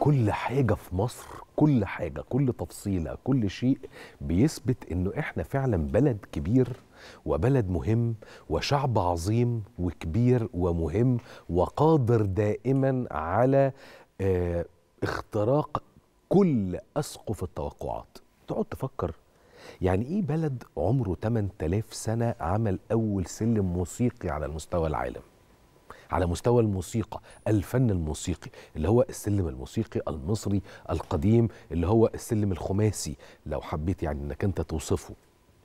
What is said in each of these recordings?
كل حاجة في مصر كل حاجة كل تفصيلة كل شيء بيثبت انه احنا فعلا بلد كبير وبلد مهم وشعب عظيم وكبير ومهم وقادر دائما على آه اختراق كل اسقف التوقعات تقعد تفكر يعني ايه بلد عمره 8000 سنة عمل اول سلم موسيقي على المستوى العالم على مستوى الموسيقى الفن الموسيقي اللي هو السلم الموسيقي المصري القديم اللي هو السلم الخماسي لو حبيت يعني انك انت توصفه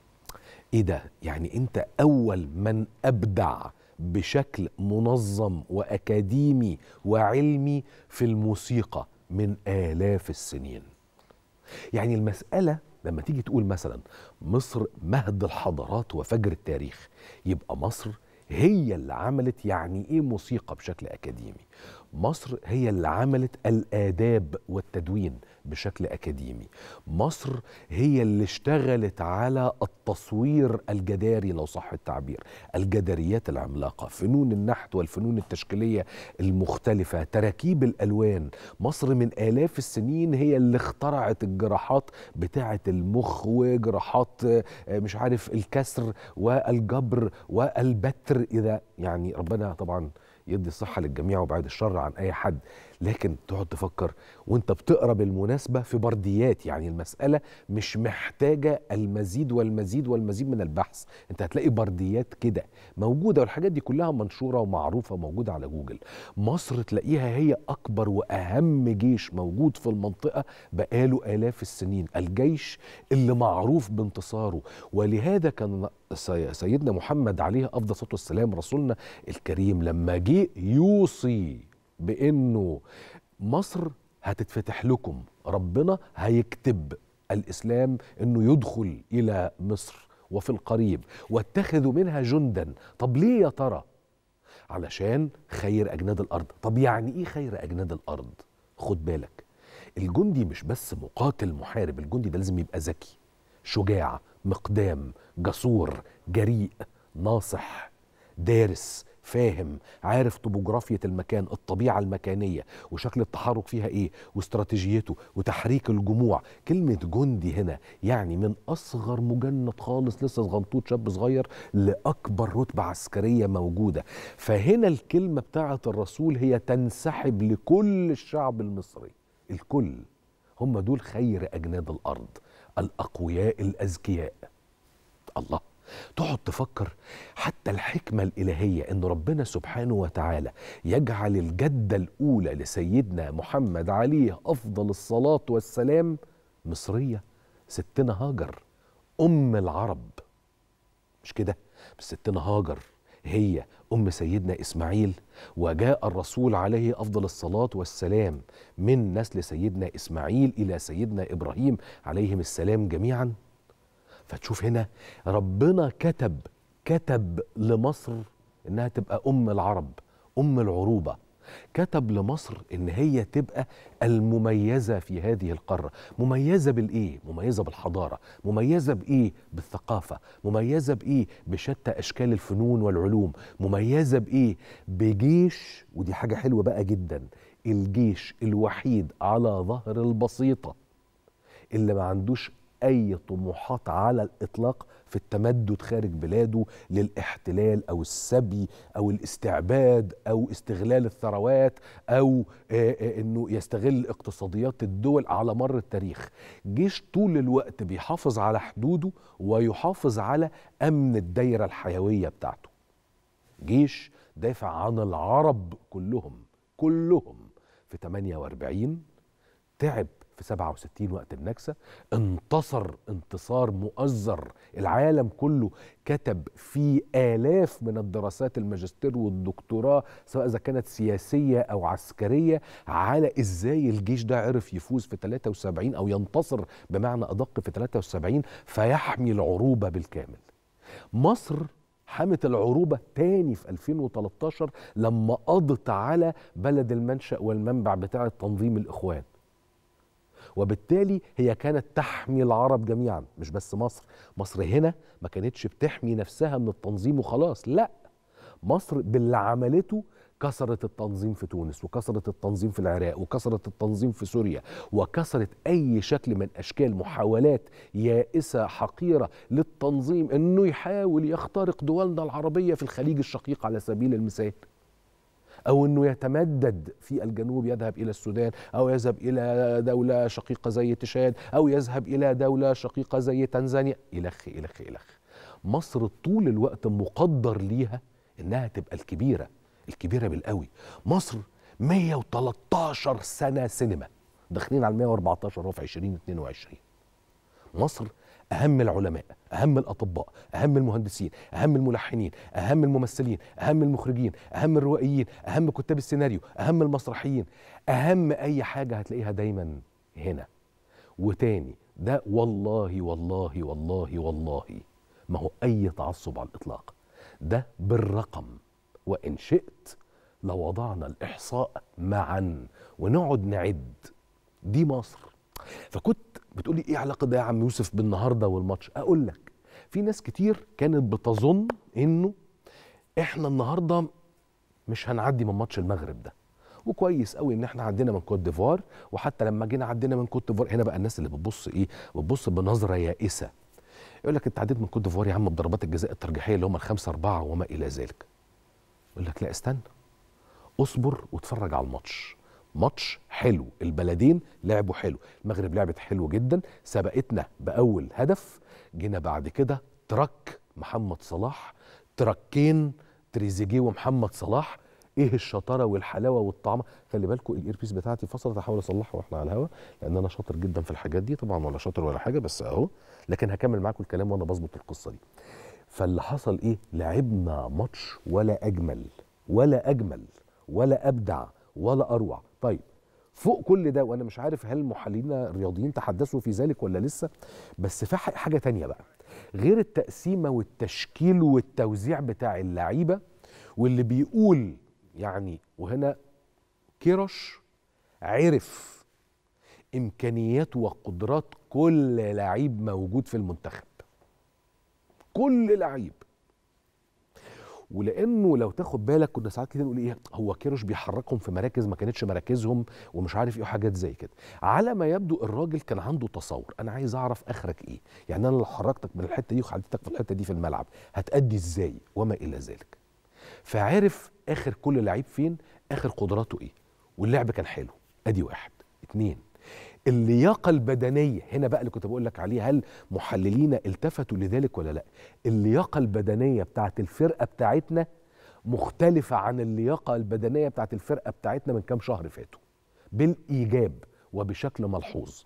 ايه ده يعني انت اول من ابدع بشكل منظم واكاديمي وعلمي في الموسيقى من الاف السنين يعني المساله لما تيجي تقول مثلا مصر مهد الحضارات وفجر التاريخ يبقى مصر هي اللي عملت يعني ايه موسيقى بشكل اكاديمي مصر هي اللي عملت الاداب والتدوين بشكل اكاديمي مصر هي اللي اشتغلت على التصوير الجداري لو صح التعبير الجداريات العملاقه فنون النحت والفنون التشكيليه المختلفه تراكيب الالوان مصر من الاف السنين هي اللي اخترعت الجراحات بتاعه المخ وجراحات مش عارف الكسر والجبر والبتر اذا يعني ربنا طبعا يدي الصحة للجميع وبعد الشر عن أي حد لكن تقعد تفكر وانت بتقرا بالمناسبة في برديات يعني المسألة مش محتاجة المزيد والمزيد والمزيد من البحث انت هتلاقي برديات كده موجودة والحاجات دي كلها منشورة ومعروفة موجودة على جوجل مصر تلاقيها هي أكبر وأهم جيش موجود في المنطقة بقاله آلاف السنين الجيش اللي معروف بانتصاره ولهذا كان سيدنا محمد عليه أفضل الصلاة والسلام رسولنا الكريم لما جه يوصي بانه مصر هتتفتح لكم ربنا هيكتب الاسلام انه يدخل الى مصر وفي القريب واتخذوا منها جندا طب ليه يا ترى علشان خير اجناد الارض طب يعني ايه خير اجناد الارض خد بالك الجندي مش بس مقاتل محارب الجندي ده لازم يبقى ذكي شجاع مقدام جسور جريء ناصح دارس فاهم عارف طبوجرافية المكان الطبيعة المكانية وشكل التحرك فيها ايه واستراتيجيته وتحريك الجموع كلمة جندي هنا يعني من أصغر مجند خالص لسه صغنطوط شاب صغير لأكبر رتبة عسكرية موجودة فهنا الكلمة بتاعة الرسول هي تنسحب لكل الشعب المصري الكل هم دول خير أجناد الأرض الأقوياء الأذكياء الله تقعد تفكر حتى الحكمة الإلهية إن ربنا سبحانه وتعالى يجعل الجدة الأولى لسيدنا محمد عليه أفضل الصلاة والسلام مصرية ستنا هاجر أم العرب مش كده بس ستنا هاجر هي أم سيدنا إسماعيل وجاء الرسول عليه أفضل الصلاة والسلام من نسل سيدنا إسماعيل إلى سيدنا إبراهيم عليهم السلام جميعاً فتشوف هنا ربنا كتب كتب لمصر انها تبقى ام العرب ام العروبه كتب لمصر ان هي تبقى المميزه في هذه القاره مميزه بالايه مميزه بالحضاره مميزه بايه بالثقافه مميزه بايه بشتى اشكال الفنون والعلوم مميزه بايه بجيش ودي حاجه حلوه بقى جدا الجيش الوحيد على ظهر البسيطه اللي ما عندوش اي طموحات على الاطلاق في التمدد خارج بلاده للاحتلال او السبي او الاستعباد او استغلال الثروات او انه يستغل اقتصاديات الدول على مر التاريخ جيش طول الوقت بيحافظ على حدوده ويحافظ على امن الدايره الحيويه بتاعته جيش دافع عن العرب كلهم كلهم في 48 تعب في 67 وقت النكسة انتصر انتصار مؤزر العالم كله كتب في آلاف من الدراسات الماجستير والدكتوراه سواء إذا كانت سياسية أو عسكرية على إزاي الجيش ده عرف يفوز في 73 أو ينتصر بمعنى أدق في 73 فيحمي العروبة بالكامل مصر حمت العروبة تاني في 2013 لما قضت على بلد المنشأ والمنبع بتاع تنظيم الإخوان وبالتالي هي كانت تحمي العرب جميعا مش بس مصر مصر هنا ما كانتش بتحمي نفسها من التنظيم وخلاص لا مصر باللي عملته كسرت التنظيم في تونس وكسرت التنظيم في العراق وكسرت التنظيم في سوريا وكسرت اي شكل من اشكال محاولات يائسه حقيره للتنظيم انه يحاول يخترق دولنا العربيه في الخليج الشقيق على سبيل المثال او انه يتمدد في الجنوب يذهب الى السودان او يذهب الى دوله شقيقه زي تشاد او يذهب الى دوله شقيقه زي تنزانيا الخ الخ الخ مصر طول الوقت مقدر ليها انها تبقى الكبيره الكبيره بالقوي مصر 113 سنه سينما داخلين على 114 هو في 2022 مصر اهم العلماء اهم الاطباء اهم المهندسين اهم الملحنين اهم الممثلين اهم المخرجين اهم الروائيين اهم كتاب السيناريو اهم المسرحيين اهم اي حاجه هتلاقيها دايما هنا وتاني ده والله والله والله والله ما هو اي تعصب على الاطلاق ده بالرقم وان شئت لوضعنا الاحصاء معا ونقعد نعد دي مصر فكنت بتقولي ايه علاقه ده يا عم يوسف بالنهارده والماتش اقول لك في ناس كتير كانت بتظن انه احنا النهارده مش هنعدي من ماتش المغرب ده وكويس قوي ان احنا عدينا من كوت ديفوار وحتى لما جينا عدينا من كوت ديفوار هنا بقى الناس اللي بتبص ايه بتبص بنظره يائسه يقول لك انت عديت من كوت ديفوار يا عم بضربات الجزاء الترجيحيه اللي هم الخمسه اربعه وما الى ذلك يقول لك لا استنى اصبر واتفرج على الماتش ماتش حلو البلدين لعبوا حلو المغرب لعبت حلو جدا سبقتنا باول هدف جينا بعد كده ترك محمد صلاح تركين تريزيجيه ومحمد صلاح ايه الشطاره والحلاوه والطعمه خلي بالكم الايربيس بتاعتي فصلت احاول اصلحها واحنا على الهوا لان انا شاطر جدا في الحاجات دي طبعا ولا شاطر ولا حاجه بس اهو لكن هكمل معاكم الكلام وانا بظبط القصه دي فاللي حصل ايه لعبنا ماتش ولا اجمل ولا اجمل ولا ابدع ولا اروع طيب فوق كل ده وانا مش عارف هل محللين الرياضيين تحدثوا في ذلك ولا لسه بس في حاجه تانية بقى غير التقسيمه والتشكيل والتوزيع بتاع اللعيبه واللي بيقول يعني وهنا كيروش عرف امكانيات وقدرات كل لعيب موجود في المنتخب كل لعيب ولانه لو تاخد بالك كنا ساعات كده نقول ايه هو كيروش بيحركهم في مراكز ما كانتش مراكزهم ومش عارف ايه وحاجات زي كده على ما يبدو الراجل كان عنده تصور انا عايز اعرف اخرك ايه يعني انا لو حركتك من الحته دي وخليتك في الحته دي في الملعب هتأدي ازاي وما الى ذلك فعرف اخر كل لعيب فين اخر قدراته ايه واللعب كان حلو ادي واحد اتنين اللياقة البدنية هنا بقى اللي كنت بقول لك عليه هل محللين التفتوا لذلك ولا لا اللياقة البدنية بتاعت الفرقة بتاعتنا مختلفة عن اللياقة البدنية بتاعت الفرقة بتاعتنا من كام شهر فاتوا بالإيجاب وبشكل ملحوظ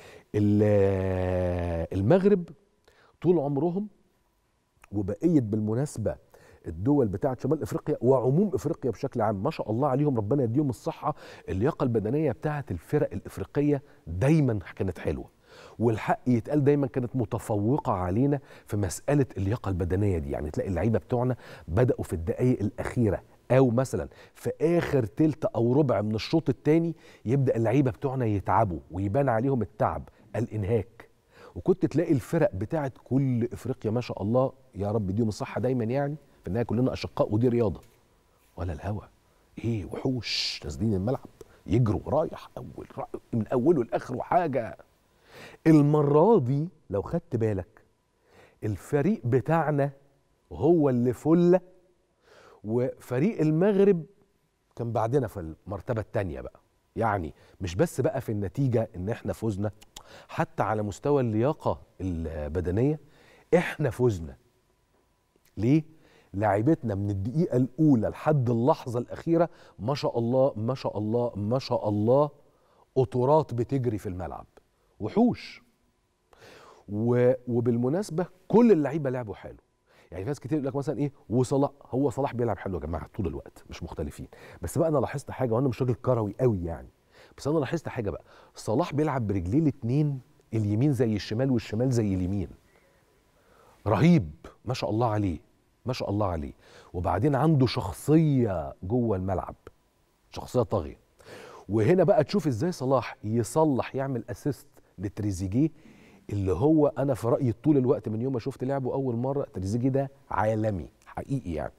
المغرب طول عمرهم وبقية بالمناسبة الدول بتاعه شمال افريقيا وعموم افريقيا بشكل عام ما شاء الله عليهم ربنا يديهم الصحه اللياقه البدنيه بتاعه الفرق الافريقيه دايما كانت حلوه والحق يتقال دايما كانت متفوقه علينا في مساله اللياقه البدنيه دي يعني تلاقي اللعيبه بتوعنا بداوا في الدقائق الاخيره او مثلا في اخر تلت او ربع من الشوط الثاني يبدا اللعيبه بتوعنا يتعبوا ويبان عليهم التعب الانهاك وكنت تلاقي الفرق بتاعت كل افريقيا ما شاء الله يا رب يديهم الصحه دايما يعني في النهايه كلنا اشقاء ودي رياضه ولا الهوى ايه وحوش نازلين الملعب يجروا رايح اول رأي من اوله لاخره حاجه المره دي لو خدت بالك الفريق بتاعنا هو اللي فله وفريق المغرب كان بعدنا في المرتبه الثانيه بقى يعني مش بس بقى في النتيجه ان احنا فزنا حتى على مستوى اللياقه البدنيه احنا فزنا ليه لاعبتنا من الدقيقة الأولى لحد اللحظة الأخيرة ما شاء الله ما شاء الله ما شاء الله قطرات بتجري في الملعب وحوش و... وبالمناسبة كل اللعيبة لعبوا حلو يعني في ناس كتير يقول لك مثلا ايه وصلاح هو صلاح بيلعب حلو يا جماعه طول الوقت مش مختلفين بس بقى انا لاحظت حاجه وانا مش راجل كروي قوي يعني بس انا لاحظت حاجه بقى صلاح بيلعب برجليه الاثنين اليمين زي الشمال والشمال زي اليمين رهيب ما شاء الله عليه ما شاء الله عليه وبعدين عنده شخصية جوه الملعب شخصية طاغية وهنا بقى تشوف ازاي صلاح يصلح يعمل اسيست لتريزيجيه اللي هو انا في رايي طول الوقت من يوم ما شفت لعبه اول مره تريزيجيه ده عالمي حقيقي يعني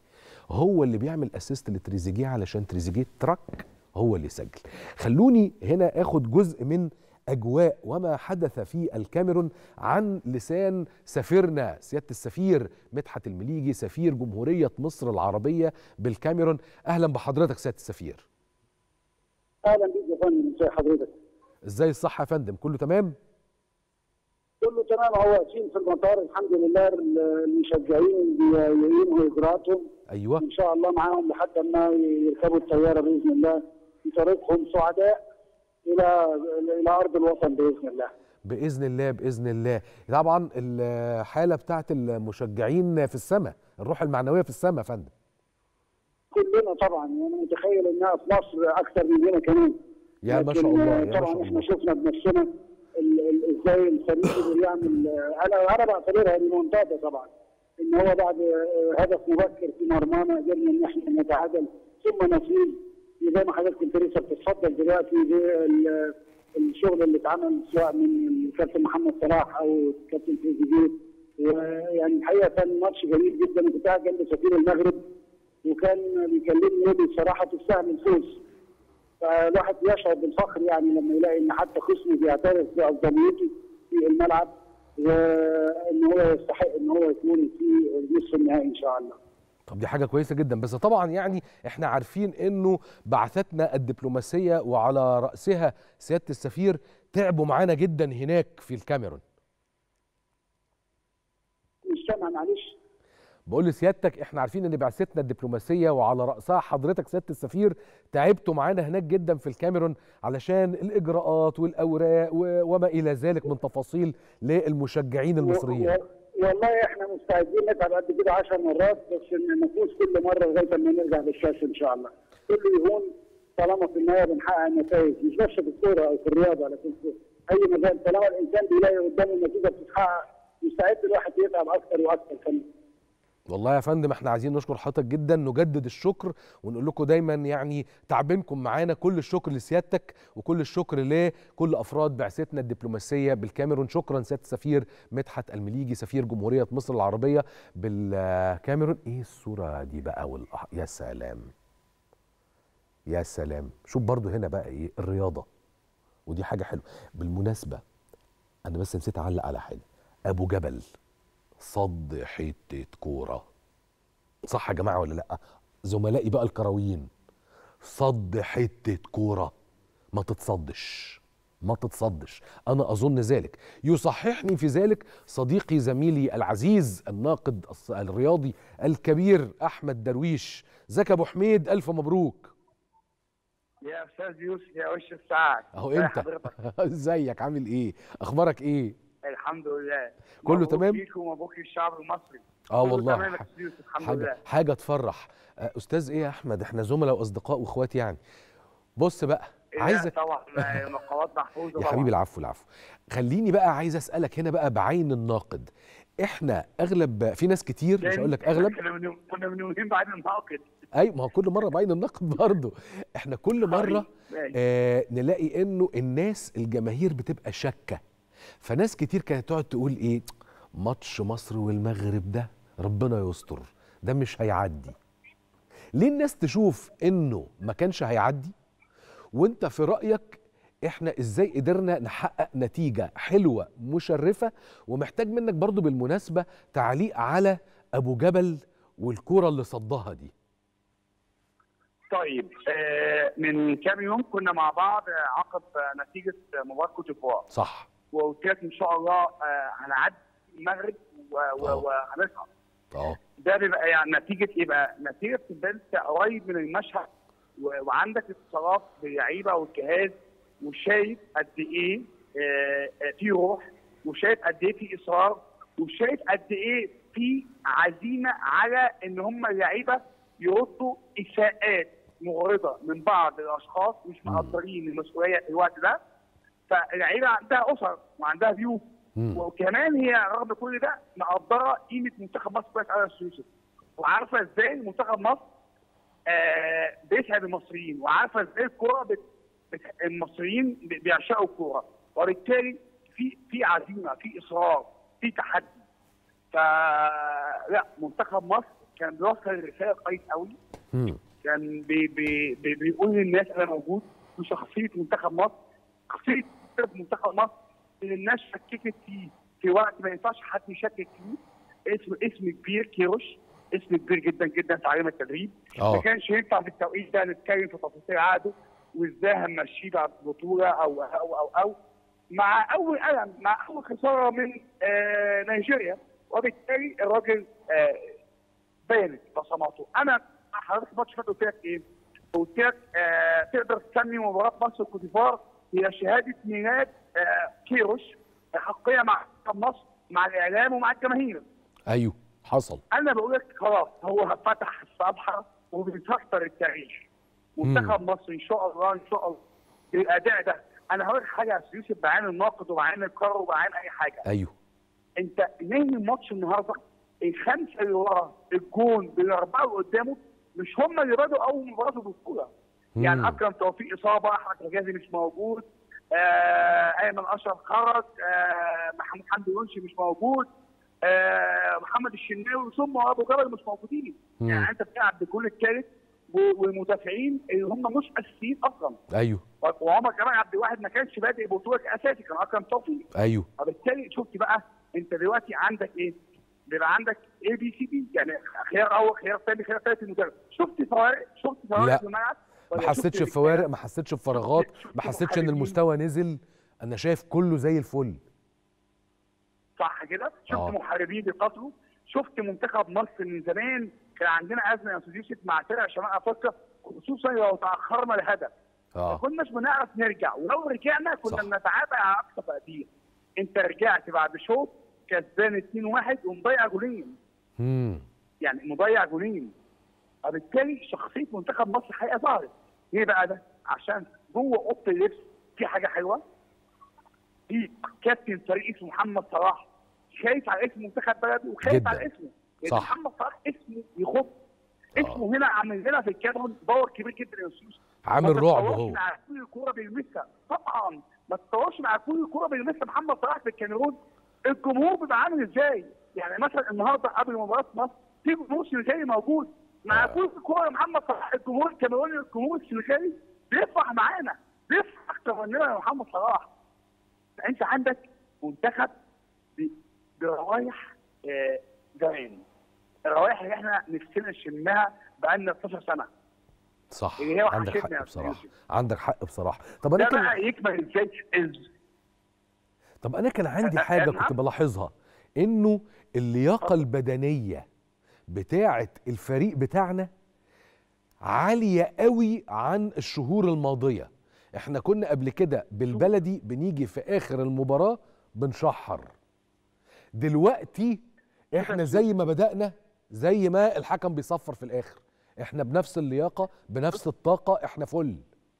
هو اللي بيعمل اسيست لتريزيجيه علشان تريزيجيه تراك هو اللي سجل خلوني هنا اخد جزء من اجواء وما حدث في الكاميرون عن لسان سفيرنا سياده السفير مدحت المليجي سفير جمهوريه مصر العربيه بالكاميرون اهلا بحضرتك سياده السفير اهلا بيك يا فندم ازي حضرتك ازاي الصحه يا فندم كله تمام كله تمام هو واقفين في المطار الحمد لله المشجعين بينهوا اجراءاتهم ايوه ان شاء الله معاهم لحد ما يركبوا الطياره باذن الله في طريقهم سعداء الى الى ارض الوطن باذن الله باذن الله باذن الله طبعا الحاله بتاعت المشجعين في السماء الروح المعنويه في السماء يا فندم كلنا طبعا انا متخيل انها في مصر اكثر مننا كمان يا ما شاء الله يا ما شاء طبعا الله احنا شفنا بنفسنا ازاي الفريق قدر يعمل انا انا بعتبرها ريمونتادا طبعا ان هو بعد هدف مبكر في مرمانا قدرنا ان احنا نتعادل ثم نفوز زي ما حضرتك كنت لسه بتتفضل دلوقتي الشغل اللي اتعمل سواء من الكابتن محمد صلاح او الكابتن تريزيجيه يعني الحقيقه كان ماتش جميل جدا كنت قاعد جنب سفير المغرب وكان بيكلمني يقول لي بصراحه تستاهل الفوز فالواحد يشعر بالفخر يعني لما يلاقي ان حتى خصمه بيعترف بافضليته في الملعب وان هو يستحق ان هو يكون في نصف النهائي ان شاء الله. طب دي حاجه كويسه جدا بس طبعا يعني احنا عارفين انه بعثتنا الدبلوماسيه وعلى راسها سياده السفير تعبوا معانا جدا هناك في الكاميرون. مش سامع معلش. بقول لسيادتك احنا عارفين ان بعثتنا الدبلوماسيه وعلى راسها حضرتك سياده السفير تعبتوا معانا هناك جدا في الكاميرون علشان الاجراءات والاوراق وما الى ذلك من تفاصيل للمشجعين المصريين. والله احنا مستعدين نتعب قد كده 10 مرات بس نفوز كل مره لغايه ما نرجع للكاس ان شاء الله. كله يهون طالما في النهايه بنحقق نتائج مش بس في الكوره او في الرياضه لكن في اي مجال طالما الانسان بيلاقي قدامه النتيجه بتتحقق مستعد الواحد يتعب اكثر واكثر كمان. والله يا فندم احنا عايزين نشكر حضرتك جدا نجدد الشكر ونقول لكم دايما يعني تعبينكم معانا كل الشكر لسيادتك وكل الشكر لكل افراد بعثتنا الدبلوماسيه بالكاميرون شكرا سياده السفير مدحت المليجي سفير جمهوريه مصر العربيه بالكاميرون ايه الصوره دي بقى والأح... يا سلام يا سلام شوف برضو هنا بقى ايه الرياضه ودي حاجه حلوه بالمناسبه انا بس نسيت اعلق على حاجه ابو جبل صد حته كوره صح يا جماعه ولا لا زملائي بقى الكرويين صد حته كوره ما تتصدش ما تتصدش انا اظن ذلك يصححني في ذلك صديقي زميلي العزيز الناقد الرياضي الكبير احمد درويش زكي ابو حميد الف مبروك يا استاذ يوسف يا وش السعد اهو انت ازيك عامل ايه اخبارك ايه الحمد لله كله مبروك تمام ليك ومبروك للشعب المصري اه كله والله تمام يا أستاذ يوسف الحمد حاجه لله حاجه تفرح آه، استاذ ايه يا احمد احنا زملاء واصدقاء واخوات يعني بص بقى لا، عايزك طبعا مقالات محفوظه يا طبعا حبيبي العفو العفو خليني بقى عايز اسالك هنا بقى بعين الناقد احنا اغلب في ناس كتير مش هقول لك اغلب كنا من كنا من يومين بعد الناقد اي ما هو كل مره بعين النقد برضه احنا كل مره ماشي. آه نلاقي انه الناس الجماهير بتبقى شاكه فناس كتير كانت تقعد تقول ايه ماتش مصر والمغرب ده ربنا يستر ده مش هيعدي ليه الناس تشوف انه ما كانش هيعدي وانت في رايك احنا ازاي قدرنا نحقق نتيجه حلوه مشرفه ومحتاج منك برضو بالمناسبه تعليق على ابو جبل والكوره اللي صدها دي طيب آه من كام يوم كنا مع بعض آه، عقب آه، نتيجه آه، مباراه كوت ديفوار صح وقلت لك ان شاء الله آه، هنعدي المغرب و- و- آه. وهنصعد اه ده بيبقى يعني نتيجه يبقى نتيجه تبقى انت قريب من المشهد و- وعندك اتصالات باللعيبه والجهاز وشايف قد ايه آه، آه، في روح وشايف قد ايه في اصرار وشايف قد ايه في عزيمه على ان هم اللعيبه يردوا اساءات مغرضه من بعض الاشخاص مش مم. مقدرين المسؤوليه في الوقت ده فاللعيبه عندها اسر وعندها بيوت مم. وكمان هي رغم كل ده مقدره قيمه منتخب مصر كويس قوي يا أستاذ يوسف وعارفه ازاي منتخب مصر آه بيسعد المصريين وعارفه ازاي الكوره بت... بت... المصريين بي- بيعشقوا الكوره وبالتالي في في عزيمه في اصرار في تحدي فلا منتخب مصر كان بيوصل الرساله كويس قوي مم. كان بي بي بي بيقول للناس انا موجود وشخصيه منتخب مصر شخصيه منتخب مصر اللي الناس شككت فيه في وقت ما ينفعش حد يشكك فيه اسم اسم كبير كيروش اسم كبير جدا جدا في عالم التدريب آه. ما كانش ينفع في التوقيت ده نتكلم في تفاصيل عقده وازاي هنمشيه بعد البطوله او او او او مع اول الم مع اول خساره من آه نيجيريا وبالتالي الراجل آه بانت بصماته انا حضرتك الماتش اللي فات قلت لك ايه؟ قلت لك آه تقدر تسمي مباراه مصر وكوت ديفوار هي شهاده ميلاد آه كيروش حقيقيه مع منتخب مصر مع الاعلام ومع الجماهير ايوه حصل انا بقول لك خلاص هو فتح الصفحه وبيفكر التاريخ منتخب مصر ان شاء الله ان شاء الله بالاداء ده انا هقول لك حاجه يا أستاذ يوسف بعين الناقد وبعين القرار وبعين اي حاجه ايوه انت نهي الماتش النهارده الخمسه اللي ورا الجون بالاربعه اللي قدامه مش هم اللي بدوا اول مباراه في البطوله مم. يعني اكرم توفيق اصابه احمد حجازي مش موجود آه ايمن اشرف خرج آه محمود حمدي يونسي مش موجود آه محمد الشناوي ثم ابو جبل مش موجودين مم. يعني انت بتلعب بالجول الثالث و- والمدافعين اللي هم مش اساسيين اصلا ايوه وعمر كمال عبد الواحد ما كانش بادئ بطوله اساسي كان اكرم توفيق ايوه وبالتالي شفت بقى انت دلوقتي عندك ايه؟ بيبقى عندك اي بي سي دي يعني خيار اول خيار ثاني خيار ثالث المدرب شفت فوارق شفت فوارق لا. في الملعب ما ولا حسيتش شفت بفوارق ما حسيتش بفراغات شفت ما حسيتش ان محاربين؟ المستوى نزل انا شايف كله زي الفل صح كده شفت آه. محاربين بيقاتلوا شفت منتخب مصر من زمان كان عندنا ازمه يا استاذ يوسف مع فرق شمال افريقيا خصوصا لو تاخرنا لهدف ما اه كناش بنعرف نرجع ولو رجعنا كنا صح. بنتعافى على اقصى تقدير انت رجعت بعد شوط كسبان 2-1 ومضيع جولين امم يعني مضيع جولين وبالتالي شخصيه منتخب مصر حقيقه ظهرت ليه بقى ده؟ عشان جوه اوضه اللبس في حاجه حلوه في كابتن فريق اسمه محمد صلاح خايف على اسم منتخب بلده وخايف جداً. على اسمه لان صح. محمد صلاح اسمه يخط اسمه هنا عامل لنا في الكاميرون باور كبير جدا يا استاذ عامل ما رعب تتصورش هو مع كل كوره بيلمسها طبعا ما تتصورش مع كل كوره بيلمسها محمد صلاح في الكاميرون الجمهور بيبقى عامل ازاي؟ يعني مثلا النهارده قبل مباراه مصر في جمهور سنغالي موجود مع آه. كل كوره محمد صلاح الجمهور الكاميروني الجمهور السنغالي بيفرح معانا بيفرح اكتر مننا يا محمد صلاح انت عندك منتخب ب- بروايح آه، زمان الروائح اللي احنا نفسنا نشمها بقالنا 12 سنه صح اللي هي عندك وحشتنا حق يا بصراحه يوسف. عندك حق بصراحه طب انا ده كان بقى يكمل ازاي إز- طب انا كان عندي أ- حاجه نعم. كنت بلاحظها انه اللياقه البدنيه بتاعه الفريق بتاعنا عاليه قوي عن الشهور الماضيه احنا كنا قبل كده بالبلدي بنيجي في اخر المباراه بنشحر دلوقتي احنا زي ما بدأنا زي ما الحكم بيصفر في الاخر احنا بنفس اللياقه بنفس الطاقه احنا فل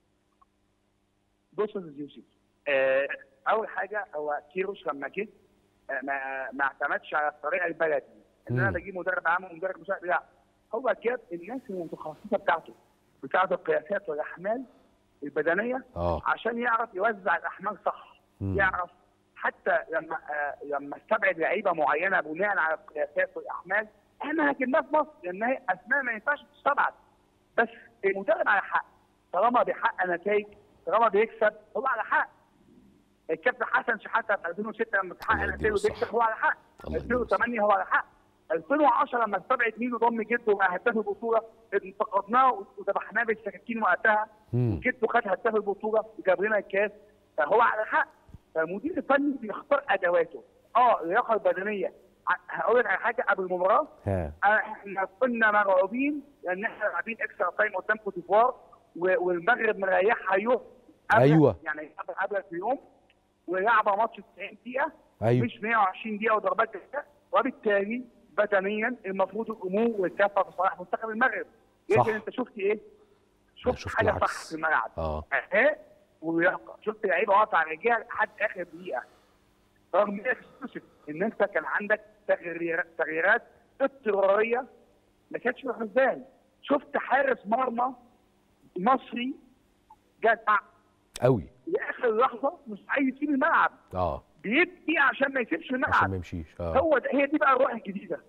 بص يا استاذ يوسف آه، اول حاجه هو كيروش لما جه آه، ما ما اعتمدش على الطريقه البلدي ان انا مم. بجيب مدرب عام ومدرب مساعد لا هو جاب الناس المتخصصه بتاعته بتاعه القياسات والاحمال البدنيه اه عشان يعرف يوزع الاحمال صح مم. يعرف حتى لما آه لما استبعد لعيبه معينه بناء على القياسات والاحمال احنا هجبناها في مصر لان هي اسماء ما ينفعش تستبعد بس المدرب على حق طالما بيحقق نتائج طالما بيكسب هو على حق الكابتن حسن شحاته في 2006 لما بيحقق الله نتائج يديله الصحة. وبيكسب هو على حق الله يديله 2008 هو على حق 2010 لما استبعد مين وضم جده مع هداف البطوله انتقدناه وذبحناه بالسكاكين وقتها مم. جده خد هداف البطوله وجاب لنا الكاس فهو على حق فالمدير الفني بيختار ادواته اه اللياقه البدنيه ع- هقول لك على حاجه قبل المباراه ها احنا كنا مرعوبين لان احنا لاعبين اكسترا تايم قدام كوت ديفوار و- والمغرب مريحها يوم قبل- أيوة. يعني قبل قبل بيوم ولعبه ماتش 90 دقيقه ايوه مش 120 دقيقه وضربات جزاء وبالتالي بدنيا المفروض الامور والكافه في صالح منتخب المغرب صح. لكن انت شفت ايه؟ شفت, شفت حاجه العكس. صح في الملعب اه اهي ولياقه شفت لعيبه واقفه على رجليها لحد اخر دقيقه رغم ان اكسكلوسيف ان انت كان عندك تغييرات تغييرات اضطراريه ما كانتش في الحسبان شفت حارس مرمى مصري جدع قوي لاخر لحظه مش عايز يسيب الملعب اه بيبكي عشان ما يسيبش عشان الملعب ما يمشيش اه هو ده هي دي بقى الروح الجديده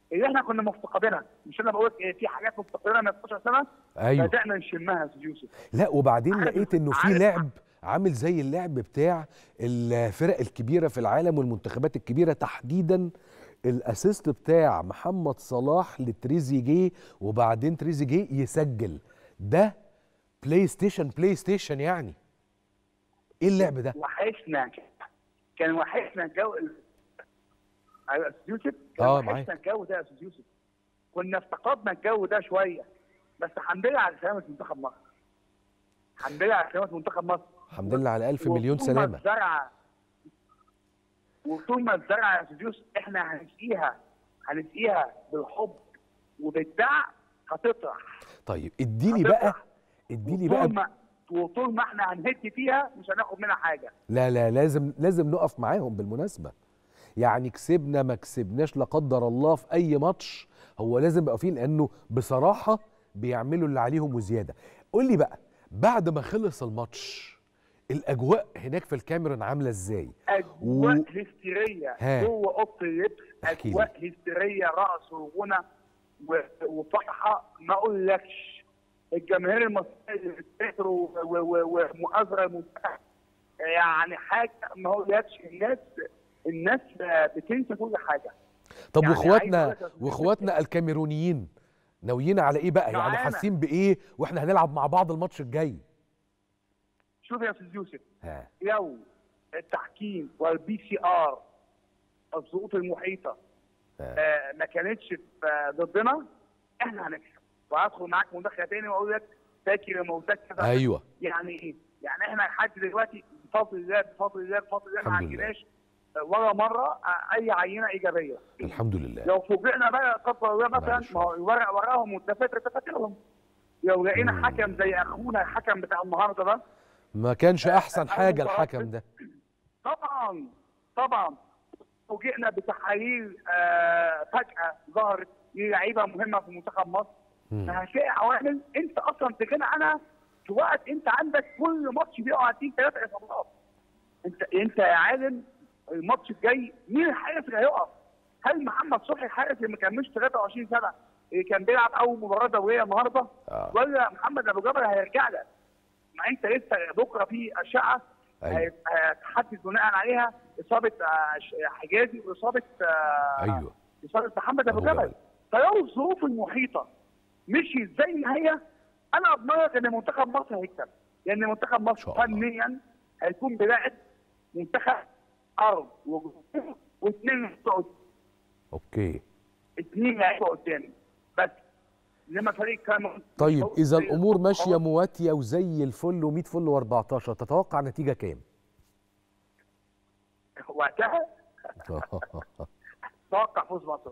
اللي احنا كنا مفتقدينها مش انا بقول لك إيه في حاجات مفتقدينها من 12 سنه ايوه بدانا نشمها يا استاذ يوسف لا وبعدين عارف- لقيت انه في عارف- لعب عامل زي اللعب بتاع الفرق الكبيره في العالم والمنتخبات الكبيره تحديدا الاسيست بتاع محمد صلاح لتريزيجيه وبعدين تريزيجيه يسجل ده بلاي ستيشن بلاي ستيشن يعني ايه اللعب ده وحشنا كان وحشنا الجو ايوه يا استاذ يوسف كان آه، وحشنا معاك. الجو ده يا استاذ يوسف كنا افتقدنا الجو ده شويه بس الحمد لله على سلامه منتخب مصر الحمد لله على سلامه منتخب مصر الحمد لله على ألف مليون وطول ما سلامة الزرعه وطول ما الزرعه يا استاذ يوسف احنا هنسقيها هنسقيها بالحب وبالدعم هتطرح طيب اديني بقى هتطرح. اديني بقى وطول ما وطول ما احنا هنهد فيها مش هناخد منها حاجه لا لا لازم لازم نقف معاهم بالمناسبة يعني كسبنا ما كسبناش لا قدر الله في أي ماتش هو لازم يبقى فيه لأنه بصراحة بيعملوا اللي عليهم وزيادة قول لي بقى بعد ما خلص الماتش الأجواء هناك في الكاميرون عاملة إزاي؟ اجواء و- هستيريه ها. جوه اوضه اللبس احكي لي. اجواء هستيريه رقص وغنى و- وفرحه ما اقولكش الجماهير المصريه اللي بتسافر و- و- و- ومؤازره المنتخب يعني حاجه ما اقولكش الناس الناس بتنسى كل حاجه طب يعني عايز واخواتنا أقول لك يا أستاذ واخواتنا الكاميرونيين ناويين على ايه بقى؟ يعني معانا. حاسين بايه واحنا هنلعب مع بعض الماتش الجاي؟ شوف يا استاذ يوسف ها لو التحكيم والبي سي ار الضغوط المحيطه آه ما كانتش في- ضدنا احنا هنكسب وهدخل معاك مداخله تاني واقول لك فاكر لما قلت لك كده ايوه يعني ايه؟ يعني احنا لحد دلوقتي بفضل الله بفضل الله بفضل الله ما الحمد لله. عندناش ولا مره آه، اي عينه ايجابيه الحمد لله لو فوجئنا بقى لا قدر الله مثلا معلش. ما هو الورق وراهم والدفاتر دفاترهم لو لقينا مم. حكم زي اخونا الحكم بتاع النهارده ده ما كانش احسن أول حاجه مباراة الحكم ده طبعا طبعا فوجئنا بتحاليل آه فجاه ظهرت للعيبه مهمه في منتخب مصر مم. فهتلاقي عوامل انت اصلا تغنى عنها في وقت انت عندك كل ماتش بيقع فيه ثلاث اصابات انت انت يا عالم الماتش الجاي مين الحارس اللي هيقف؟ هل محمد صبحي الحارس اللي ما كملش 23 سنه اللي كان بيلعب اول مباراه دوليه النهارده آه. ولا محمد ابو جبل هيرجع لك؟ ما انت لسه بكره في اشعه أيوة. هيت- هتحدد بناء عليها اصابه آه، ش- حجازي واصابه آه، ايوه اصابه محمد ابو أبو جبل جبل. فلو الظروف المحيطه مشيت زي ما هي انا اضمن لك ان منتخب مصر هيكسب لان منتخب مصر شاء الله. فنيا هيكون بلاعب منتخب ارض وجمهور واثنين بتوع اوكي اثنين لعيبه قدامي بس انما فريق كان طيب اذا فريق الامور ماشيه خلاص. مواتيه وزي الفل و100 فل و14 تتوقع نتيجه كام وقتها توقع فوز مصر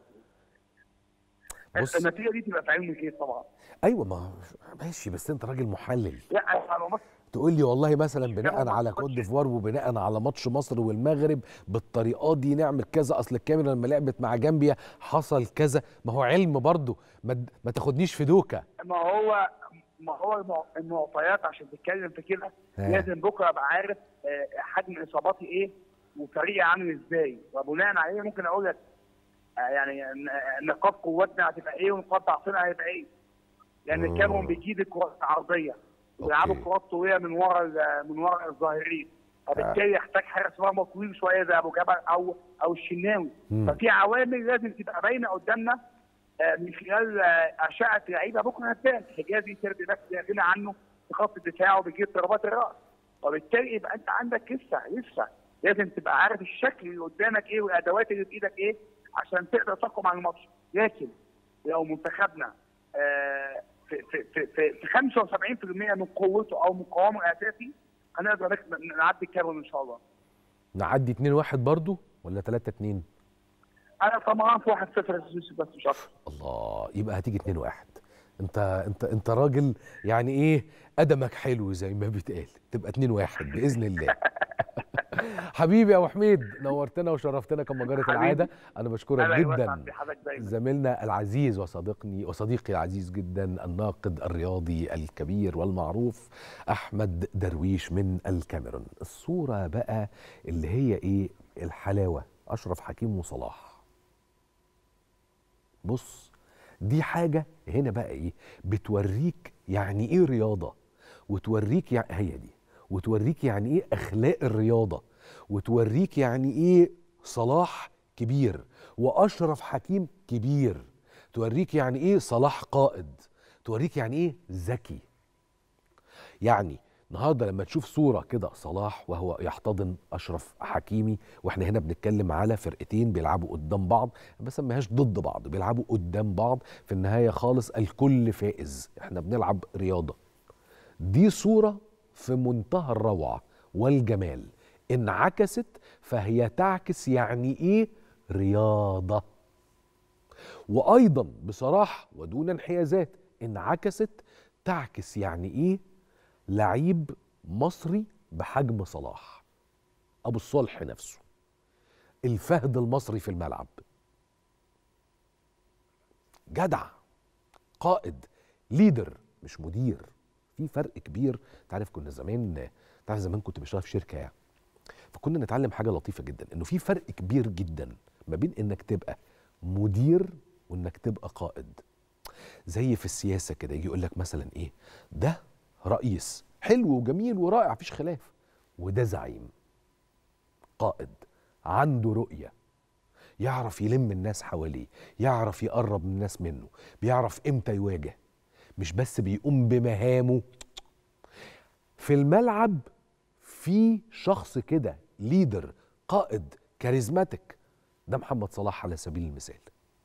بص النتيجه دي تبقى في علم الكيس طبعا ايوه ما ماشي بس انت راجل محلل لا انا مصر تقول لي والله مثلا بناء ما على كوت ديفوار وبناء على ماتش مصر والمغرب بالطريقه دي نعمل كذا اصل الكاميرا لما لعبت مع جامبيا حصل كذا ما هو علم برضه ما, د- ما تاخدنيش في دوكه ما هو ما هو المع- المعطيات عشان تتكلم في كده ها. لازم بكره ابقى عارف آه، حجم اصاباتي ايه وفريقي عامل ازاي وبناء عليه ممكن اقول لك آه، يعني ن- نقاط قوتنا هتبقى ايه ونقاط ضعفنا هتبقى ايه لان مم. الكاميرون بيجيد الكرات العرضيه وبيلعبوا أوكي. كرات طويله من ورا ال- من ورا الظاهرين فبالتالي يحتاج حارس مرمى طويل شويه زي ابو جبل او او الشناوي مم. ففي عوامل لازم تبقى باينه قدامنا آه، من خلال آه، اشعه لعيبه بكره هتبان حجازي سيرد باك لا غنى عنه في خط الدفاع وبيجيب ضربات الراس وبالتالي يبقى انت عندك لسه لسه لازم تبقى عارف الشكل اللي قدامك ايه والادوات اللي في ايدك ايه عشان تقدر تحكم على الماتش لكن لو منتخبنا آه، في في في في في 75% من قوته او مقاومه الاساسي هنقدر نك- نعدي الكاميرون ان شاء الله. نعدي 2 1 برضه ولا 3 2 انا طمعان في 1-0 يوسف بس مش اكتر. الله يبقى هتيجي 2 1 انت انت انت راجل يعني ايه قدمك حلو زي ما بيتقال تبقى 2 1 باذن الله حبيبي يا ابو حميد نورتنا وشرفتنا كما جرت حبيبي. العاده انا بشكرك أنا أيوة جدا سعد بحضرتك دايما. زميلنا العزيز وصديقني وصديقي العزيز جدا الناقد الرياضي الكبير والمعروف احمد درويش من الكاميرون الصوره بقى اللي هي ايه الحلاوه اشرف حكيم وصلاح بص دي حاجه هنا بقى ايه بتوريك يعني ايه رياضه وتوريك يعني هي دي وتوريك يعني ايه اخلاق الرياضه وتوريك يعني ايه صلاح كبير واشرف حكيم كبير توريك يعني ايه صلاح قائد توريك يعني ايه ذكي يعني النهارده لما تشوف صوره كده صلاح وهو يحتضن اشرف حكيمي واحنا هنا بنتكلم على فرقتين بيلعبوا قدام بعض ما بسميهاش ضد بعض بيلعبوا قدام بعض في النهايه خالص الكل فائز احنا بنلعب رياضه دي صوره في منتهى الروعه والجمال انعكست فهي تعكس يعني ايه رياضه وايضا بصراحه ودون انحيازات انعكست تعكس يعني ايه لعيب مصري بحجم صلاح ابو الصلح نفسه الفهد المصري في الملعب جدع قائد ليدر مش مدير في فرق كبير تعرف كنا زمان تعرف زمان كنت بشتغل في شركه يعني فكنا نتعلم حاجه لطيفه جدا انه في فرق كبير جدا ما بين انك تبقى مدير وانك تبقى قائد زي في السياسه كده يجي يقول لك مثلا ايه ده رئيس حلو وجميل ورائع مفيش خلاف وده زعيم قائد عنده رؤيه يعرف يلم الناس حواليه يعرف يقرب من الناس منه بيعرف امتى يواجه مش بس بيقوم بمهامه في الملعب في شخص كده ليدر قائد كاريزماتيك ده محمد صلاح على سبيل المثال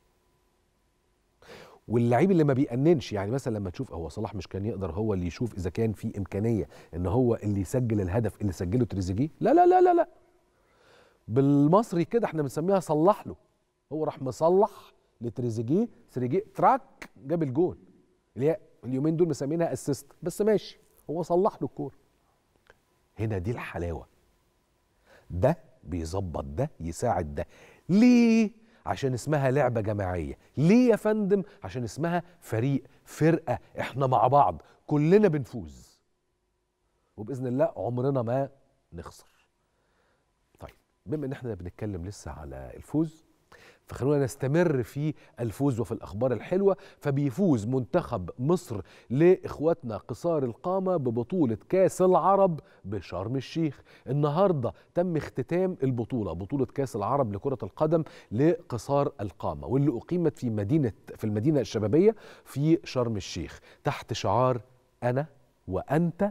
واللعيب اللي ما بيأننش يعني مثلا لما تشوف هو صلاح مش كان يقدر هو اللي يشوف اذا كان في امكانيه ان هو اللي يسجل الهدف اللي سجله تريزيجيه لا لا لا لا لا بالمصري كده احنا بنسميها صلح له هو راح مصلح لتريزيجيه تريزيجيه تراك جاب الجون اللي هي اليومين دول مسمينها اسيست بس ماشي هو صلح له الكوره هنا دي الحلاوه ده بيظبط ده يساعد ده ليه عشان اسمها لعبه جماعيه ليه يا فندم عشان اسمها فريق فرقه احنا مع بعض كلنا بنفوز وباذن الله عمرنا ما نخسر طيب بما ان احنا بنتكلم لسه على الفوز فخلونا نستمر في الفوز وفي الاخبار الحلوه فبيفوز منتخب مصر لاخواتنا قصار القامه ببطوله كاس العرب بشرم الشيخ النهارده تم اختتام البطوله بطوله كاس العرب لكره القدم لقصار القامه واللي اقيمت في مدينه في المدينه الشبابيه في شرم الشيخ تحت شعار انا وانت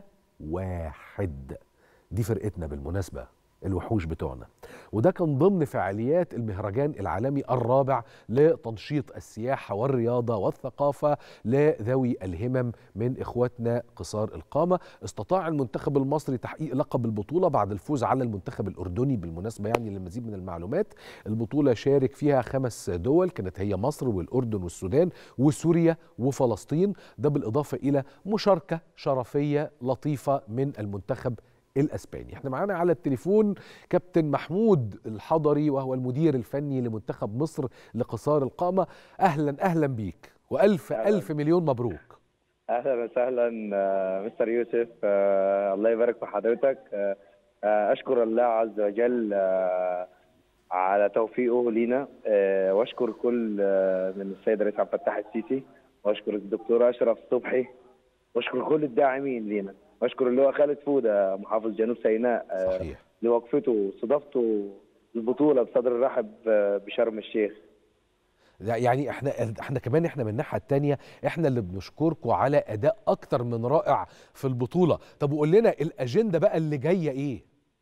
واحد دي فرقتنا بالمناسبه الوحوش بتوعنا وده كان ضمن فعاليات المهرجان العالمي الرابع لتنشيط السياحة والرياضة والثقافة لذوي الهمم من إخواتنا قصار القامة استطاع المنتخب المصري تحقيق لقب البطولة بعد الفوز على المنتخب الأردني بالمناسبة يعني للمزيد من المعلومات البطولة شارك فيها خمس دول كانت هي مصر والأردن والسودان وسوريا وفلسطين ده بالإضافة إلى مشاركة شرفية لطيفة من المنتخب الاسباني احنا معانا على التليفون كابتن محمود الحضري وهو المدير الفني لمنتخب مصر لقصار القامه اهلا اهلا بيك والف أهلاً. الف مليون مبروك اهلا وسهلا آه، مستر يوسف آه، الله يبارك في حضرتك آه، آه، اشكر الله عز وجل آه، على توفيقه لينا آه، واشكر كل آه، من السيد رئيس عبد الفتاح السيسي واشكر الدكتور اشرف صبحي واشكر كل الداعمين لينا واشكر اللي هو خالد فوده محافظ جنوب سيناء آه، صحيح لوقفته واستضافته البطوله بصدر رحب آه، بشرم الشيخ لا يعني احنا احنا كمان احنا من الناحيه الثانيه احنا اللي بنشكركم على اداء اكتر من رائع في البطوله طب وقول لنا الاجنده بقى اللي جايه ايه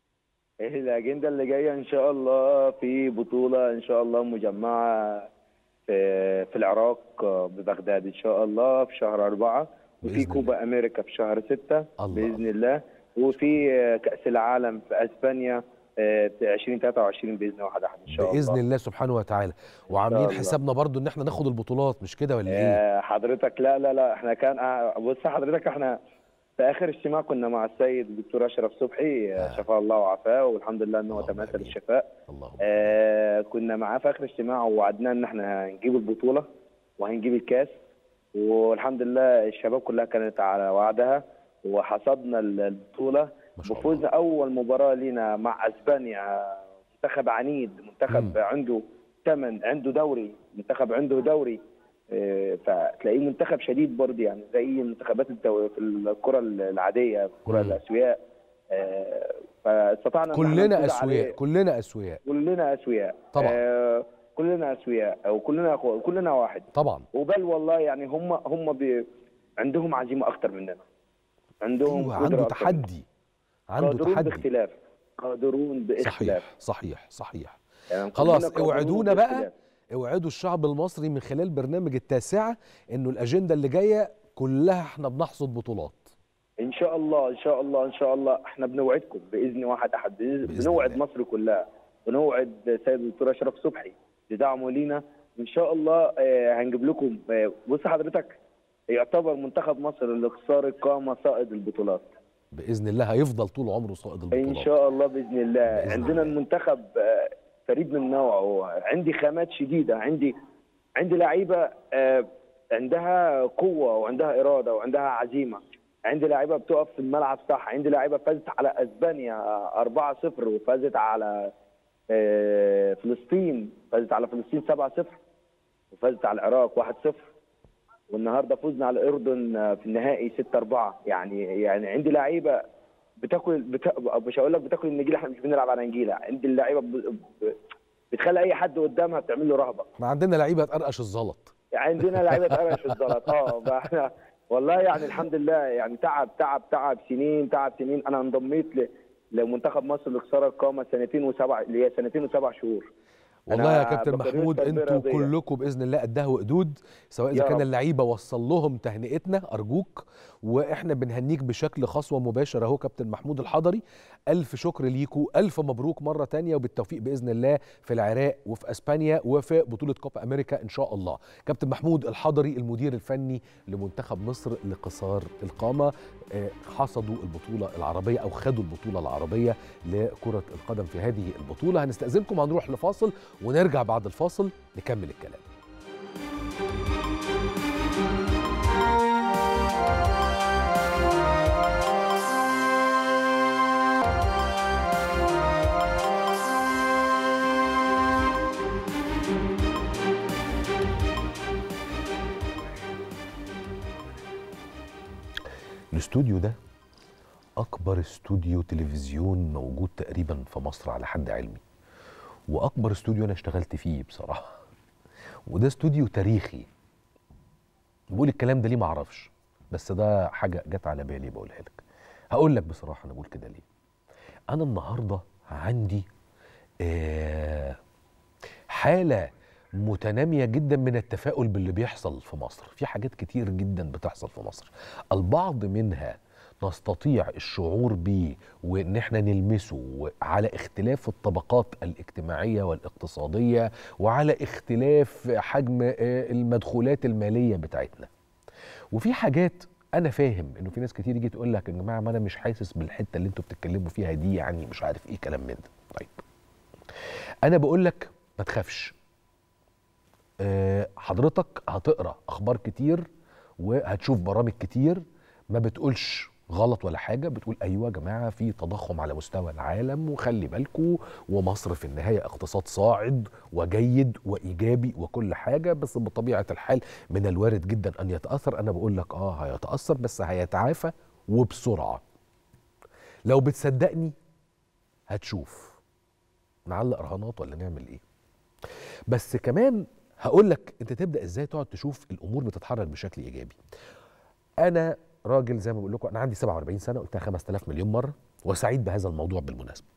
الأجندة اللي جاية إن شاء الله في بطولة إن شاء الله مجمعة في, في العراق ببغداد إن شاء الله في شهر أربعة وفي بإذن كوبا أمريكا في شهر ستة الله. بإذن الله وفي كأس العالم في أسبانيا آه، 2023 بإذن واحد أحد إن شاء باذن الله الله سبحانه وتعالى وعاملين الله. حسابنا برضو ان احنا ناخد البطولات مش كده ولا ايه آه، حضرتك لا لا لا احنا كان آه، بص حضرتك احنا في اخر اجتماع كنا مع السيد الدكتور اشرف صبحي آه، آه. شفاه الله وعافاه والحمد لله ان هو اللهم تماثل آمين. الشفاء اللهم آه كنا معاه في اخر اجتماع ووعدناه ان احنا هنجيب البطوله وهنجيب الكاس والحمد لله الشباب كلها كانت على وعدها وحصدنا البطوله ما شاء بفوز الله اول مباراه لينا مع اسبانيا منتخب عنيد منتخب مم. عنده ثمن عنده دوري منتخب عنده دوري آه، فتلاقيه منتخب شديد برضه يعني زي المنتخبات الدو... في الكره العاديه الكره مم. الاسوياء آه، فاستطعنا إن إحنا كلنا نفوز عليه. اسوياء كلنا اسوياء كلنا اسوياء طبعا. آه كلنا اسوياء او كلنا أخو- كلنا واحد طبعا وبل والله يعني هم هم بي عندهم عزيمه اكتر مننا عندهم ايوه قدرة عنده أكتر تحدي عنده قادرون تحدي باختلاف قادرون باختلاف صحيح صحيح صحيح يعني خلاص كلنا قادرون اوعدونا بقى باختلاف. اوعدوا الشعب المصري من خلال برنامج التاسعة انه الاجندة اللي جاية كلها احنا بنحصد بطولات ان شاء الله ان شاء الله ان شاء الله احنا بنوعدكم باذن واحد احد بإذن بنوعد الله. مصر كلها بنوعد سيد الدكتور اشرف صبحي بدعمه لينا ان شاء الله آه، هنجيب لكم آه، بص حضرتك يعتبر منتخب مصر الاقصار القامه صائد البطولات باذن الله هيفضل طول عمره صائد البطولات ان شاء الله باذن الله بإذن عندنا الله. المنتخب آه، فريد من نوعه عندي خامات شديده عندي عندي لعيبه آه، عندها قوه وعندها اراده وعندها عزيمه عندي لعيبه بتقف في الملعب صح عندي لعيبه فازت على اسبانيا 4-0 وفازت على آه، فلسطين فازت على فلسطين 7-0 وفازت على العراق 1-0 والنهارده فزنا على الاردن آه، في النهائي 6-4 يعني يعني عندي لعيبه بتاكل بتا... مش هقول لك بتاكل النجيله احنا مش بنلعب على نجيله عندي اللعيبه ب... ب... بتخلي اي حد قدامها بتعمل له رهبه ما عندنا لعيبه تقرقش الزلط عندنا لعيبه قرش الزلط اه فاحنا والله يعني الحمد لله يعني تعب تعب تعب سنين تعب سنين انا انضميت ل... لمنتخب مصر لخساره القامه سنتين وسبع اللي هي سنتين وسبع شهور والله يا أنا كابتن بكالوريوس محمود تربية انتوا رياضية. كلكم باذن الله قدها وقدود سواء اذا يا كان رب. اللعيبه وصل لهم تهنئتنا ارجوك واحنا بنهنيك بشكل خصوه مباشر اهو كابتن محمود الحضري الف شكر ليكوا الف مبروك مره تانية وبالتوفيق باذن الله في العراق وفي اسبانيا وفي بطوله كوبا امريكا ان شاء الله كابتن محمود الحضري المدير الفني لمنتخب مصر لقصار القامه آه، حصدوا البطوله العربيه او خدوا البطوله العربيه لكره القدم في هذه البطوله هنستاذنكم هنروح لفاصل ونرجع بعد الفاصل نكمل الكلام الاستوديو ده اكبر استوديو تلفزيون موجود تقريبا في مصر على حد علمي واكبر استوديو انا اشتغلت فيه بصراحه وده استوديو تاريخي بقول الكلام ده ليه معرفش بس ده حاجه جت على بالي بقولها لك هقول لك بصراحه انا بقول كده ليه انا النهارده عندي آه حاله متناميه جدا من التفاؤل باللي بيحصل في مصر في حاجات كتير جدا بتحصل في مصر البعض منها نستطيع الشعور بيه وان احنا نلمسه على اختلاف الطبقات الاجتماعيه والاقتصاديه وعلى اختلاف حجم آه، المدخولات الماليه بتاعتنا وفي حاجات انا فاهم انه في ناس كتير يجي تقول لك يا جماعه ما انا مش حاسس بالحته اللي انتوا بتتكلموا فيها دي يعني مش عارف ايه كلام من ده طيب انا بقول لك ما تخافش آه، حضرتك هتقرا اخبار كتير وهتشوف برامج كتير ما بتقولش غلط ولا حاجه بتقول ايوه يا جماعه في تضخم على مستوى العالم وخلي بالكم ومصر في النهايه اقتصاد صاعد وجيد وايجابي وكل حاجه بس بطبيعه الحال من الوارد جدا ان يتاثر انا بقول لك اه هيتاثر بس هيتعافى وبسرعه لو بتصدقني هتشوف نعلق رهانات ولا نعمل ايه بس كمان هقول لك انت تبدا ازاي تقعد تشوف الامور بتتحرك بشكل ايجابي انا راجل زي ما بقول لكم انا عندي 47 سنه قلتها 5000 مليون مره وسعيد بهذا الموضوع بالمناسبه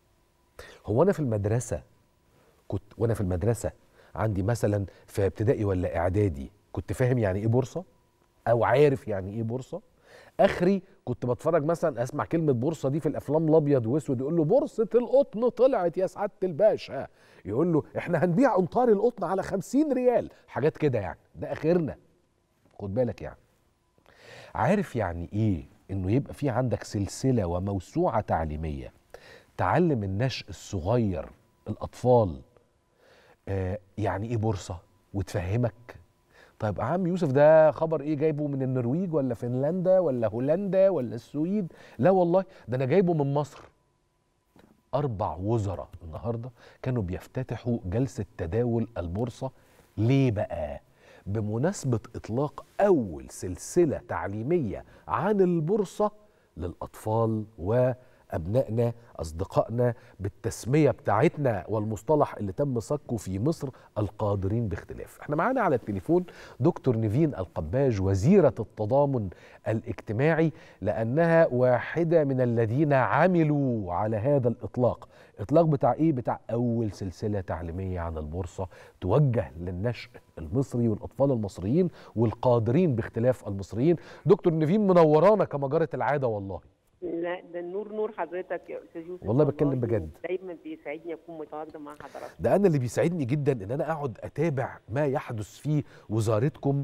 هو انا في المدرسه كنت وانا في المدرسه عندي مثلا في ابتدائي ولا اعدادي كنت فاهم يعني ايه بورصه او عارف يعني ايه بورصه اخري كنت بتفرج مثلا اسمع كلمه بورصه دي في الافلام الابيض واسود يقول له بورصه القطن طلعت يا سعاده الباشا يقول له احنا هنبيع امطار القطن على 50 ريال حاجات كده يعني ده اخرنا خد بالك يعني عارف يعني ايه انه يبقى في عندك سلسله وموسوعه تعليميه تعلم النشء الصغير الاطفال آه يعني ايه بورصه وتفهمك طيب عم يوسف ده خبر ايه جايبه من النرويج ولا فنلندا ولا هولندا ولا السويد لا والله ده انا جايبه من مصر أربع وزراء النهاردة كانوا بيفتتحوا جلسة تداول البورصة ليه بقى؟ بمناسبة إطلاق أول سلسلة تعليمية عن البورصة للأطفال وأبنائنا أصدقائنا بالتسمية بتاعتنا والمصطلح اللي تم صكه في مصر القادرين باختلاف احنا معانا على التليفون دكتور نيفين القباج وزيرة التضامن الاجتماعي لأنها واحدة من الذين عملوا على هذا الإطلاق إطلاق بتاع إيه؟ بتاع أول سلسلة تعليمية عن البورصة توجه للنشء المصري والأطفال المصريين والقادرين باختلاف المصريين دكتور نيفين منورانا كما جرت العادة والله لا ده النور نور حضرتك يا استاذ يوسف والله بتكلم بجد. دايما بيسعدني اكون متواجده مع حضرتك ده انا اللي بيسعدني جدا ان انا اقعد اتابع ما يحدث في وزارتكم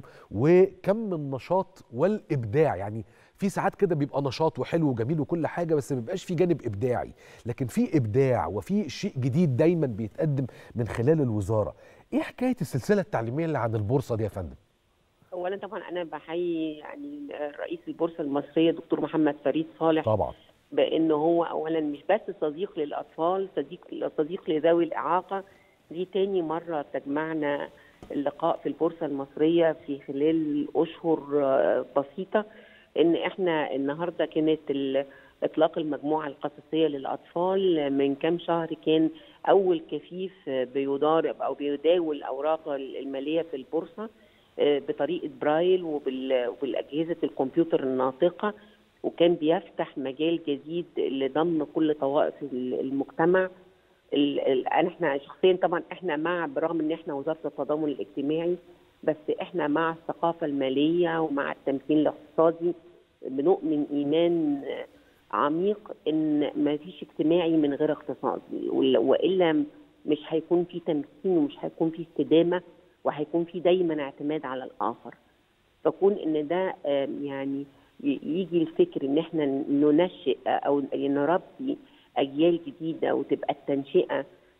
وكم النشاط والابداع يعني في ساعات كده بيبقى نشاط وحلو وجميل وكل حاجه بس ما بيبقاش في جانب ابداعي لكن في ابداع وفي شيء جديد دايما بيتقدم من خلال الوزاره ايه حكايه السلسله التعليميه اللي عن البورصه دي يا فندم اولا طبعا انا بحيي يعني رئيس البورصه المصريه دكتور محمد فريد صالح طبعا بان هو اولا مش بس صديق للاطفال صديق صديق لذوي الاعاقه دي تاني مره تجمعنا اللقاء في البورصه المصريه في خلال اشهر آه، بسيطه ان احنا النهارده كانت ال- اطلاق المجموعه القصصيه للاطفال من كام شهر كان اول كفيف آه، بيضارب او بيداول الاوراق الماليه في البورصه آه، بطريقه برايل وبال- وبالاجهزه الكمبيوتر الناطقه وكان بيفتح مجال جديد لضم كل طوائف ال- المجتمع ال- ال- أنا- احنا شخصيا طبعا احنا مع برغم ان احنا وزاره التضامن الاجتماعي بس احنا مع الثقافه الماليه ومع التمكين الاقتصادي بنؤمن ايمان آه، عميق ان ما فيش اجتماعي من غير اقتصادي وال- والا مش هيكون في تمكين ومش هيكون في استدامه وهيكون في دايما اعتماد على الاخر فكون ان ده آم، يعني ي- يجي الفكر ان احنا ننشئ او نربي اجيال جديده وتبقى التنشئه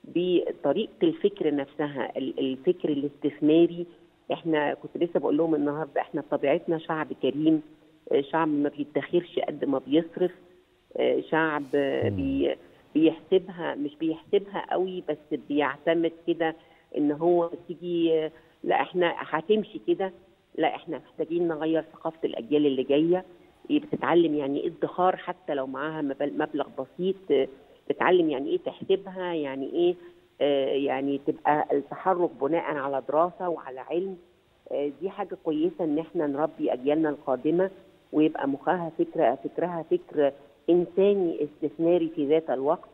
بطريقه الفكر نفسها ال- الفكر الاستثماري احنا كنت لسه بقول لهم النهارده احنا بطبيعتنا شعب كريم آه، شعب ما بيدخرش قد ما بيصرف آه، شعب آه، بي بيحسبها مش بيحسبها قوي بس بيعتمد كده ان هو تيجي آه، لا احنا هتمشي كده لا احنا محتاجين نغير ثقافه الاجيال اللي جايه إيه بتتعلم يعني ايه ادخار حتى لو معاها مبل- مبلغ بسيط آه، تتعلم يعني ايه تحسبها يعني ايه آه، يعني تبقى التحرك بناء على دراسه وعلى علم آه، دي حاجه كويسه ان احنا نربي اجيالنا القادمه ويبقى مخها فكره فكرها فكر انساني استثماري في ذات الوقت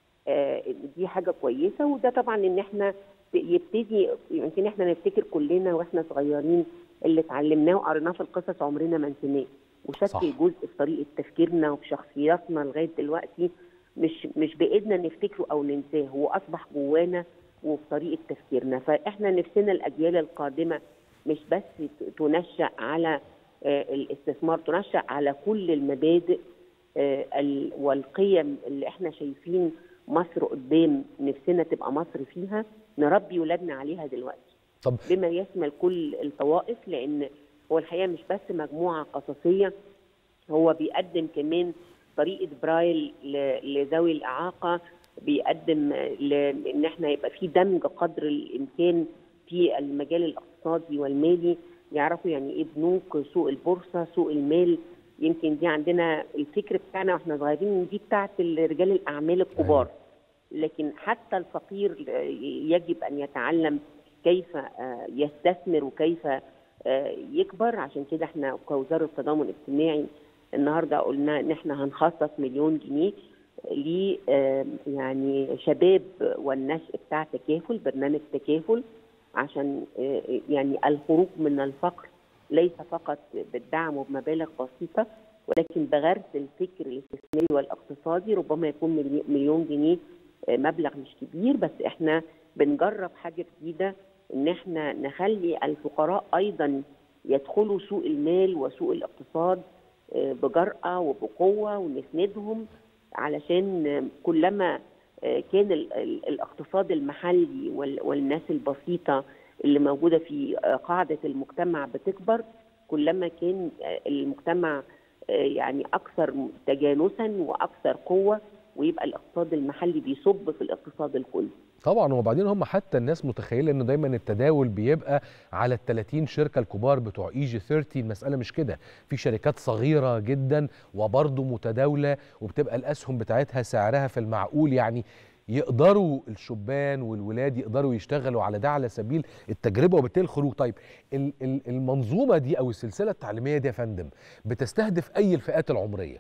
آه، دي حاجه كويسه وده طبعا ان احنا يبتدي يمكن احنا نفتكر كلنا واحنا صغيرين اللي اتعلمناه وقريناه في القصص عمرنا ما نسيناه وشكل صح. جزء في طريقه تفكيرنا وفي شخصياتنا لغايه دلوقتي مش مش بايدنا نفتكره او ننساه هو اصبح جوانا وفي طريقه تفكيرنا فاحنا نفسنا الاجيال القادمه مش بس ت- تنشأ على آه، الاستثمار تنشأ على كل المبادئ آه، ال- والقيم اللي احنا شايفين مصر قدام نفسنا تبقى مصر فيها نربي ولادنا عليها دلوقتي طب بما يشمل كل الطوائف لان هو الحقيقه مش بس مجموعه قصصيه هو بيقدم كمان طريقه برايل ل- لذوي الاعاقه بيقدم ل- ان احنا يبقى في دمج قدر الامكان في المجال الاقتصادي والمالي يعرفوا يعني ايه بنوك سوق البورصه سوق المال يمكن دي عندنا الفكر بتاعنا واحنا صغيرين إن دي بتاعت رجال الاعمال الكبار لكن حتى الفقير يجب ان يتعلم كيف آه، يستثمر وكيف آه، يكبر عشان كده احنا كوزاره التضامن الاجتماعي النهارده قلنا ان احنا هنخصص مليون جنيه ل آه، يعني شباب والنشء بتاع تكافل برنامج تكافل عشان آه، يعني الخروج من الفقر ليس فقط بالدعم وبمبالغ بسيطه ولكن بغرس الفكر الاستثماري والاقتصادي ربما يكون ملي- مليون جنيه آه، مبلغ مش كبير بس احنا بنجرب حاجه جديده ان احنا نخلي الفقراء ايضا يدخلوا سوق المال وسوق الاقتصاد آه، بجرأة وبقوة ونسندهم علشان آه، كلما آه، كان ال- ال- الاقتصاد المحلي وال- والناس البسيطة اللي موجودة في آه، قاعدة المجتمع بتكبر كلما كان آه، المجتمع آه، يعني أكثر تجانسا وأكثر قوة ويبقى الاقتصاد المحلي بيصب في الاقتصاد الكلي طبعا وبعدين هم حتى الناس متخيله انه دايما التداول بيبقى على ال 30 شركه الكبار بتوع اي جي 30 المساله مش كده في شركات صغيره جدا وبرضه متداوله وبتبقى الاسهم بتاعتها سعرها في المعقول يعني يقدروا الشبان والولاد يقدروا يشتغلوا على ده على سبيل التجربه وبالتالي الخروج طيب ال- ال- المنظومه دي او السلسله التعليميه دي يا فندم بتستهدف اي الفئات العمريه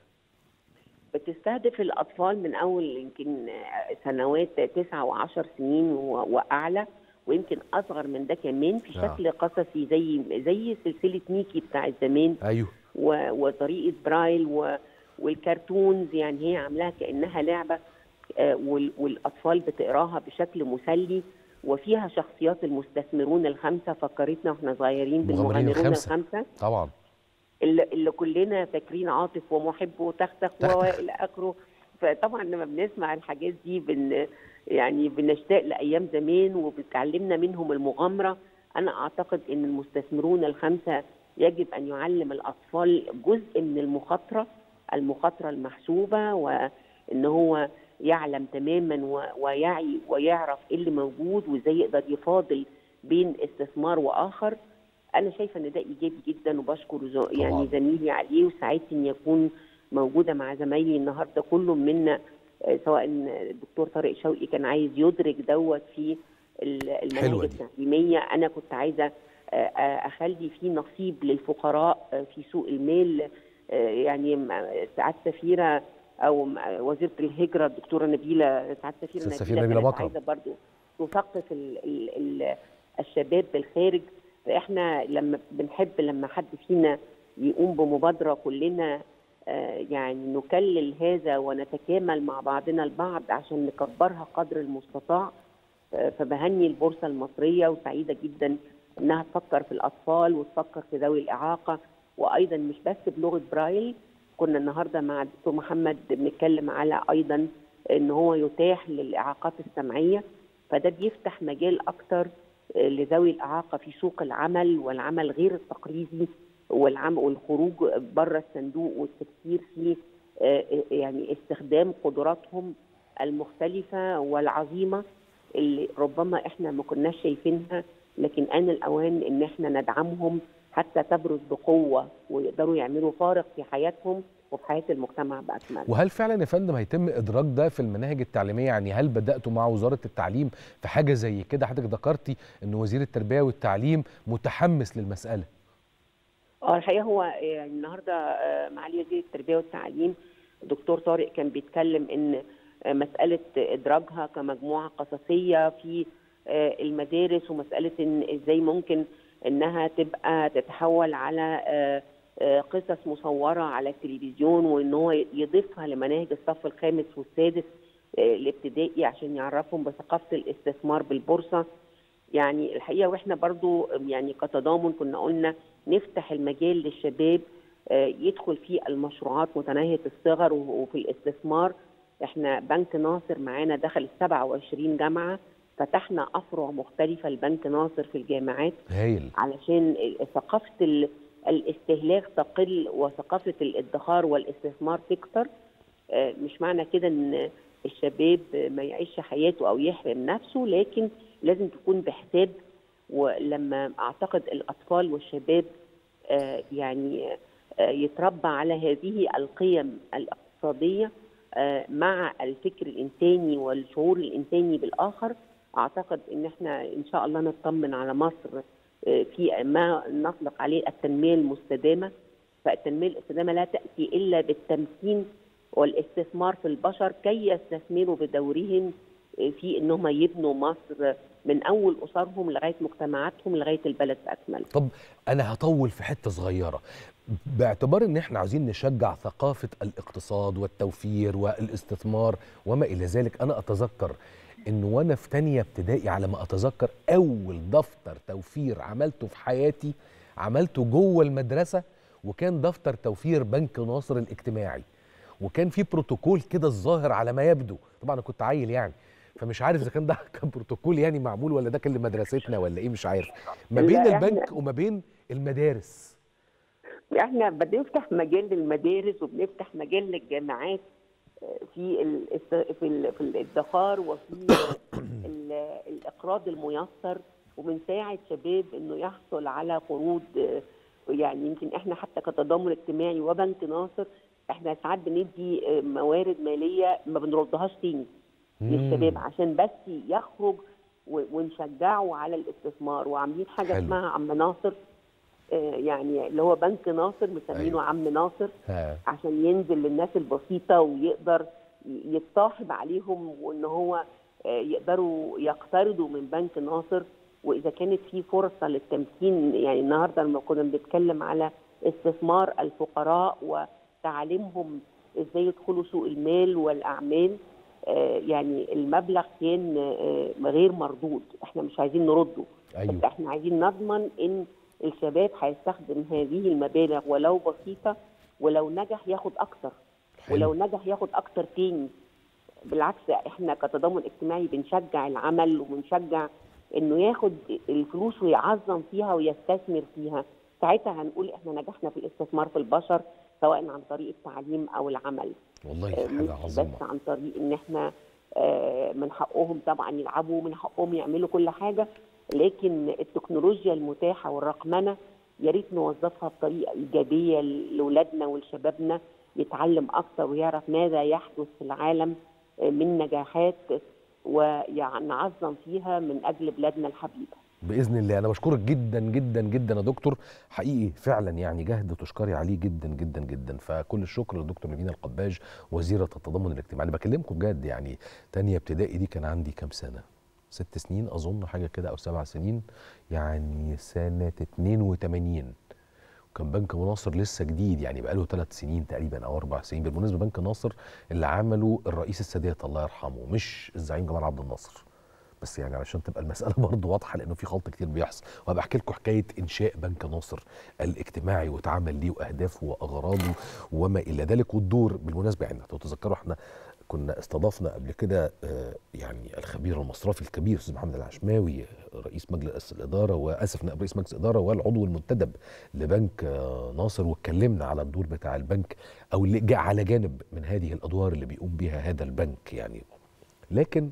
بتستهدف الأطفال من أول يمكن سنوات تسعة وعشر سنين و- وأعلى ويمكن أصغر من ده كمان في آه. شكل قصصي زي زي سلسلة ميكي بتاعت زمان ايوه و- وطريقة برايل و- والكرتونز يعني هي عاملاها كأنها لعبة آه، وال- والأطفال بتقراها بشكل مسلي وفيها شخصيات المستثمرون الخمسة فكرتنا واحنا صغيرين المغامرين بالمغامرون الخمسة. الخمسة طبعا اللي, اللي كلنا فاكرين عاطف ومحب وتختخ تختخ. والى اخره فطبعا لما بنسمع الحاجات دي بن يعني بنشتاق لايام زمان وبتعلمنا منهم المغامره انا اعتقد ان المستثمرون الخمسه يجب ان يعلم الاطفال جزء من المخاطره المخاطره المحسوبه وان هو يعلم تماما و- ويعي ويعرف ايه اللي موجود وازاي يقدر يفاضل بين استثمار واخر انا شايفه ان ده ايجابي جدا وبشكر زو- يعني زميلي عليه وسعدت اني اكون موجوده مع زمايلي النهارده كل منا آه، سواء الدكتور طارق شوقي كان عايز يدرك دوت في ال- المناهج حلوة دي. التعليميه انا كنت عايزه آه، آه، اخلي في نصيب للفقراء آه، في سوق المال آه، يعني م- سعاده سفيره او م- وزيره الهجره الدكتوره نبيله سعاده سفيره أستاذ سفيرة نبيلة كانت مكرم. عايزه برضو تثقف ال ال ال الشباب بالخارج فاحنا لما بنحب لما حد فينا يقوم بمبادره كلنا آه، يعني نكلل هذا ونتكامل مع بعضنا البعض عشان نكبرها قدر المستطاع آه، فبهني البورصه المصريه وسعيده جدا انها تفكر في الاطفال وتفكر في ذوي الاعاقه وايضا مش بس بلغه برايل كنا النهارده مع الدكتور محمد بنتكلم على ايضا ان هو يتاح للاعاقات السمعيه فده بيفتح مجال اكتر آه، لذوي الاعاقه في سوق العمل والعمل غير التقليدي والعم والخروج بره الصندوق والتفكير في آه، يعني استخدام قدراتهم المختلفه والعظيمه اللي ربما احنا ما كناش شايفينها لكن آن الأوان إن احنا ندعمهم حتى تبرز بقوة ويقدروا يعملوا فارق في حياتهم وفي حياة المجتمع بأكمله وهل فعلا يا فندم هيتم ادراج ده في المناهج التعليميه يعني هل بداتوا مع وزاره التعليم في حاجه زي كده حضرتك ذكرتي ان وزير التربيه والتعليم متحمس للمساله اه الحقيقه هو يعني النهارده آه، معالي وزير التربيه والتعليم الدكتور طارق كان بيتكلم ان آه، مساله ادراجها كمجموعه قصصيه في آه، المدارس ومساله ان ازاي ممكن انها تبقى تتحول على آه، آه، قصص مصوره على التلفزيون وان هو يضيفها لمناهج الصف الخامس والسادس آه، الابتدائي عشان يعرفهم بثقافه الاستثمار بالبورصه يعني الحقيقه واحنا برضو يعني كتضامن كنا قلنا نفتح المجال للشباب آه، يدخل في المشروعات متناهيه الصغر و- وفي الاستثمار احنا بنك ناصر معانا دخل 27 جامعه فتحنا افرع مختلفه لبنك ناصر في الجامعات هايل علشان ثقافه ال- الاستهلاك تقل وثقافه الادخار والاستثمار تكتر آه، مش معنى كده ان الشباب ما يعيش حياته او يحرم نفسه لكن لازم تكون بحساب ولما اعتقد الاطفال والشباب آه، يعني آه، يتربى على هذه القيم الاقتصاديه آه، مع الفكر الانساني والشعور الانساني بالاخر اعتقد ان احنا ان شاء الله نطمن على مصر آه، في ما نطلق عليه التنميه المستدامه فالتنميه المستدامه لا تاتي الا بالتمكين والاستثمار في البشر كي يستثمروا بدورهم في انهم يبنوا مصر من اول اسرهم لغايه مجتمعاتهم لغايه البلد باكمله. طب انا هطول في حته صغيره باعتبار ان احنا عاوزين نشجع ثقافه الاقتصاد والتوفير والاستثمار وما الى ذلك انا اتذكر ان وانا في تانية ابتدائي على ما اتذكر اول دفتر توفير عملته في حياتي عملته جوه المدرسه وكان دفتر توفير بنك ناصر الاجتماعي وكان في بروتوكول كده الظاهر على ما يبدو طبعا انا كنت عيل يعني فمش عارف اذا كان ده كان بروتوكول يعني معمول ولا ده كان لمدرستنا ولا ايه مش عارف ما لا، بين إحنا- البنك وما بين المدارس احنا بنفتح مجال للمدارس وبنفتح مجال للجامعات في الاست- في ال- في الادخار وفي ال- الاقراض الميسر وبنساعد شباب انه يحصل على قروض آه، يعني يمكن احنا حتى كتضامن اجتماعي وبنك ناصر احنا ساعات بندي آه، موارد ماليه ما بنردهاش تاني للشباب عشان بس يخرج و- ونشجعه على الاستثمار وعاملين حاجه حلو. اسمها عم ناصر آه، يعني اللي هو بنك ناصر مسمينه أيوة. عم ناصر ها عشان ينزل للناس البسيطة ويقدر ي- يتصاحب عليهم وإن هو آه، يقدروا يقترضوا من بنك ناصر وإذا كانت في فرصة للتمكين يعني النهاردة لما كنا بنتكلم على استثمار الفقراء وتعليمهم إزاي يدخلوا سوق المال والأعمال آه، يعني المبلغ كان آه، غير مردود احنا مش عايزين نرده بس ايوه احنا عايزين نضمن ان الشباب هيستخدم هذه المبالغ ولو بسيطه ولو نجح ياخد اكتر حلو. ولو نجح ياخد اكتر تاني بالعكس احنا كتضامن اجتماعي بنشجع العمل وبنشجع انه ياخد الفلوس ويعظم فيها ويستثمر فيها ساعتها هنقول احنا نجحنا في الاستثمار في البشر سواء عن طريق التعليم او العمل والله آه، حاجه مش عظيمه بس عن طريق ان احنا آه، من حقهم طبعا يلعبوا من حقهم يعملوا كل حاجه لكن التكنولوجيا المتاحه والرقمنه يا ريت نوظفها بطريقه ايجابيه لاولادنا ولشبابنا يتعلم اكثر ويعرف ماذا يحدث في العالم آه، من نجاحات ونعظم فيها من اجل بلادنا الحبيبه باذن الله انا بشكرك جدا جدا جدا يا دكتور حقيقي فعلا يعني جهد تشكري عليه جدا جدا جدا فكل الشكر للدكتور نبينا القباج وزيره التضامن الاجتماعي انا بكلمكم بجد يعني تانية ابتدائي دي كان عندي كام سنه ست سنين اظن حاجه كده او سبع سنين يعني سنه 82 وكان بنك ناصر لسه جديد يعني بقاله ثلاث سنين تقريبا او اربع سنين بالمناسبه بنك ناصر اللي عمله الرئيس السادات الله يرحمه مش الزعيم جمال عبد الناصر بس يعني علشان تبقى المساله برضه واضحه لانه في خلط كتير بيحصل وهبقى احكي لكم حكايه انشاء بنك ناصر الاجتماعي واتعمل ليه واهدافه واغراضه وما الى ذلك والدور بالمناسبه يعني لو تتذكروا احنا كنا استضفنا قبل كده آه، يعني الخبير المصرفي الكبير استاذ محمد العشماوي رئيس مجلس الاداره واسف نائب رئيس مجلس الاداره والعضو المنتدب لبنك آه، ناصر واتكلمنا على الدور بتاع البنك او اللي جاء على جانب من هذه الادوار اللي بيقوم بها هذا البنك يعني لكن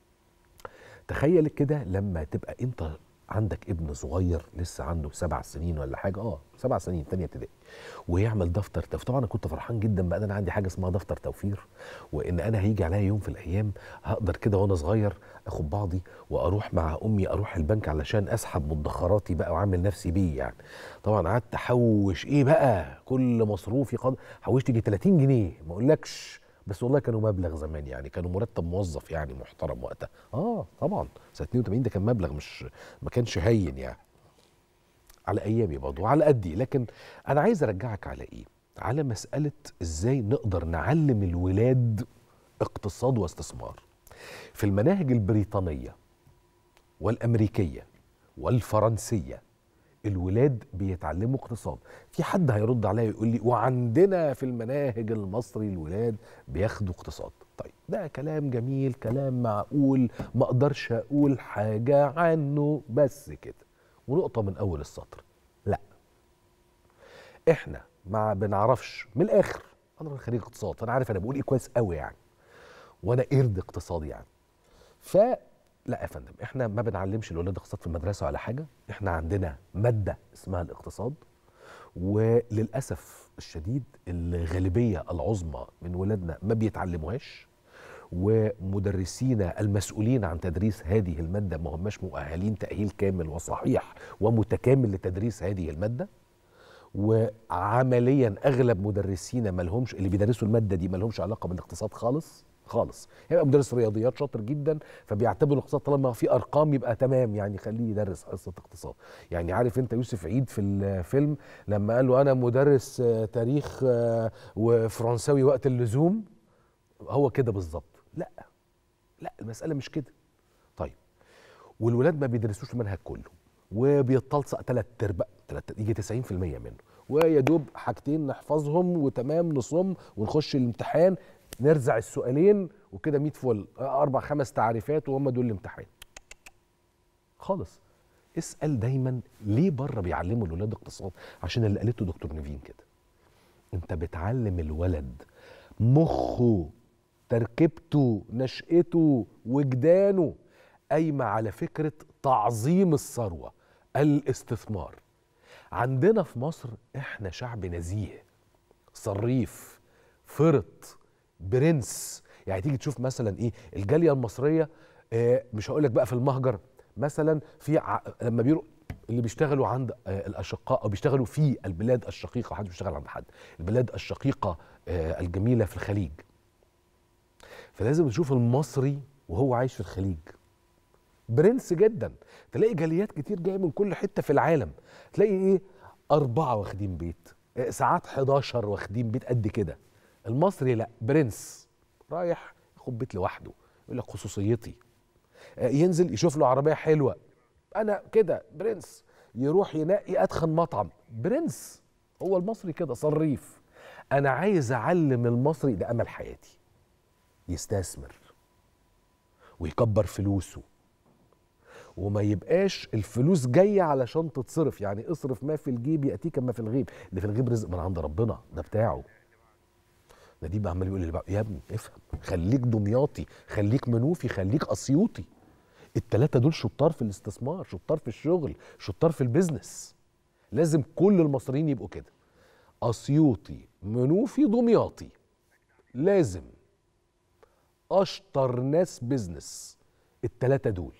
تخيل كده لما تبقى انت عندك ابن صغير لسه عنده سبع سنين ولا حاجه اه سبع سنين تانية ابتدائي ويعمل دفتر توفير طبعا انا كنت فرحان جدا بقى إن انا عندي حاجه اسمها دفتر توفير وان انا هيجي عليا يوم في الايام هقدر كده وانا صغير اخد بعضي واروح مع امي اروح البنك علشان اسحب مدخراتي بقى واعمل نفسي بيه يعني طبعا قعدت احوش ايه بقى كل مصروفي قد حوشت يجي 30 جنيه ما اقولكش بس والله كانوا مبلغ زمان يعني كانوا مرتب موظف يعني محترم وقتها اه طبعا سنه 82 ده كان مبلغ مش ما كانش هين يعني على ايامي برضه وعلى قدي لكن انا عايز ارجعك على ايه على مساله ازاي نقدر نعلم الولاد اقتصاد واستثمار في المناهج البريطانيه والامريكيه والفرنسيه الولاد بيتعلموا اقتصاد في حد هيرد عليا يقول لي وعندنا في المناهج المصري الولاد بياخدوا اقتصاد طيب ده كلام جميل كلام معقول ما اقدرش اقول حاجه عنه بس كده ونقطه من اول السطر لا احنا ما بنعرفش من الاخر انا راجل خريج اقتصاد فانا عارف انا بقول ايه كويس قوي يعني وانا قرد اقتصادي يعني ف لا يا فندم احنا ما بنعلمش الاولاد اقتصاد في المدرسه ولا حاجه احنا عندنا ماده اسمها الاقتصاد وللاسف الشديد الغالبيه العظمى من ولادنا ما بيتعلموهاش ومدرسينا المسؤولين عن تدريس هذه الماده ما هماش مؤهلين تاهيل كامل وصحيح ومتكامل لتدريس هذه الماده وعمليا اغلب مدرسينا ما لهمش اللي بيدرسوا الماده دي ما لهمش علاقه بالاقتصاد خالص خالص يبقى مدرس رياضيات شاطر جدا فبيعتبر الاقتصاد طالما في ارقام يبقى تمام يعني خليه يدرس حصه اقتصاد يعني عارف انت يوسف عيد في الفيلم لما قال له انا مدرس آه، تاريخ آه، وفرنساوي وقت اللزوم هو كده بالظبط لا لا المساله مش كده طيب والولاد ما بيدرسوش المنهج كله وبيتلصق ثلاث ارباع ثلاث يجي 90% منه ويا دوب حاجتين نحفظهم وتمام نصم ونخش الامتحان نرزع السؤالين وكده 100 فل اربع خمس تعريفات وهم دول الامتحان خالص اسال دايما ليه بره بيعلموا الولاد اقتصاد عشان اللي قالته دكتور نيفين كده انت بتعلم الولد مخه تركيبته نشأته وجدانه قايمة على فكرة تعظيم الثروة الاستثمار عندنا في مصر احنا شعب نزيه صريف فرط برنس يعني تيجي تشوف مثلا ايه الجاليه المصريه آه مش هقول لك بقى في المهجر مثلا في ع... لما بيروا اللي بيشتغلوا عند آه الاشقاء او بيشتغلوا في البلاد الشقيقه حد بيشتغل عند حد البلاد الشقيقه آه الجميله في الخليج فلازم نشوف المصري وهو عايش في الخليج برنس جدا تلاقي جاليات كتير جايه من كل حته في العالم تلاقي ايه أربعة واخدين بيت آه، ساعات 11 واخدين بيت قد كده المصري لا برنس رايح ياخد بيت لوحده يقول لك خصوصيتي آه، ينزل يشوف له عربيه حلوه انا كده برنس يروح ينقي اتخن مطعم برنس هو المصري كده صريف انا عايز اعلم المصري ده امل حياتي يستثمر ويكبر فلوسه وما يبقاش الفلوس جايه علشان تتصرف يعني اصرف ما في الجيب ياتيك ما في الغيب اللي في الغيب رزق من عند ربنا ده بتاعه نديم عمال يقول لي بقى يا ابني افهم خليك دمياطي خليك منوفي خليك اسيوطي التلاتة دول شطار في الاستثمار شطار في الشغل شطار في البيزنس لازم كل المصريين يبقوا كده اسيوطي منوفي دمياطي لازم اشطر ناس بيزنس التلاتة دول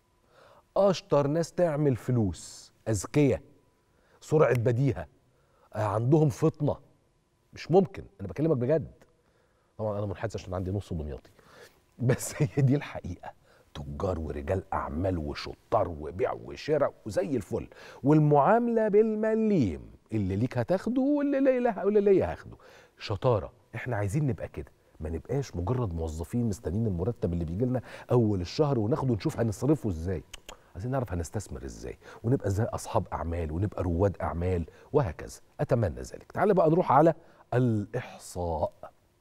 اشطر ناس تعمل فلوس اذكياء سرعه بديهه آه، عندهم فطنه مش ممكن انا بكلمك بجد طبعا انا منحاز عشان عندي نص دمياطي بس هي دي الحقيقه تجار ورجال اعمال وشطار وبيع وشراء وزي الفل والمعامله بالمليم اللي ليك هتاخده واللي ليا واللي ليا هاخده شطاره احنا عايزين نبقى كده ما نبقاش مجرد موظفين مستنيين المرتب اللي بيجي لنا اول الشهر وناخده ونشوف هنصرفه ازاي عايزين نعرف هنستثمر ازاي ونبقى زي اصحاب اعمال ونبقى رواد اعمال وهكذا اتمنى ذلك تعال بقى نروح على الاحصاء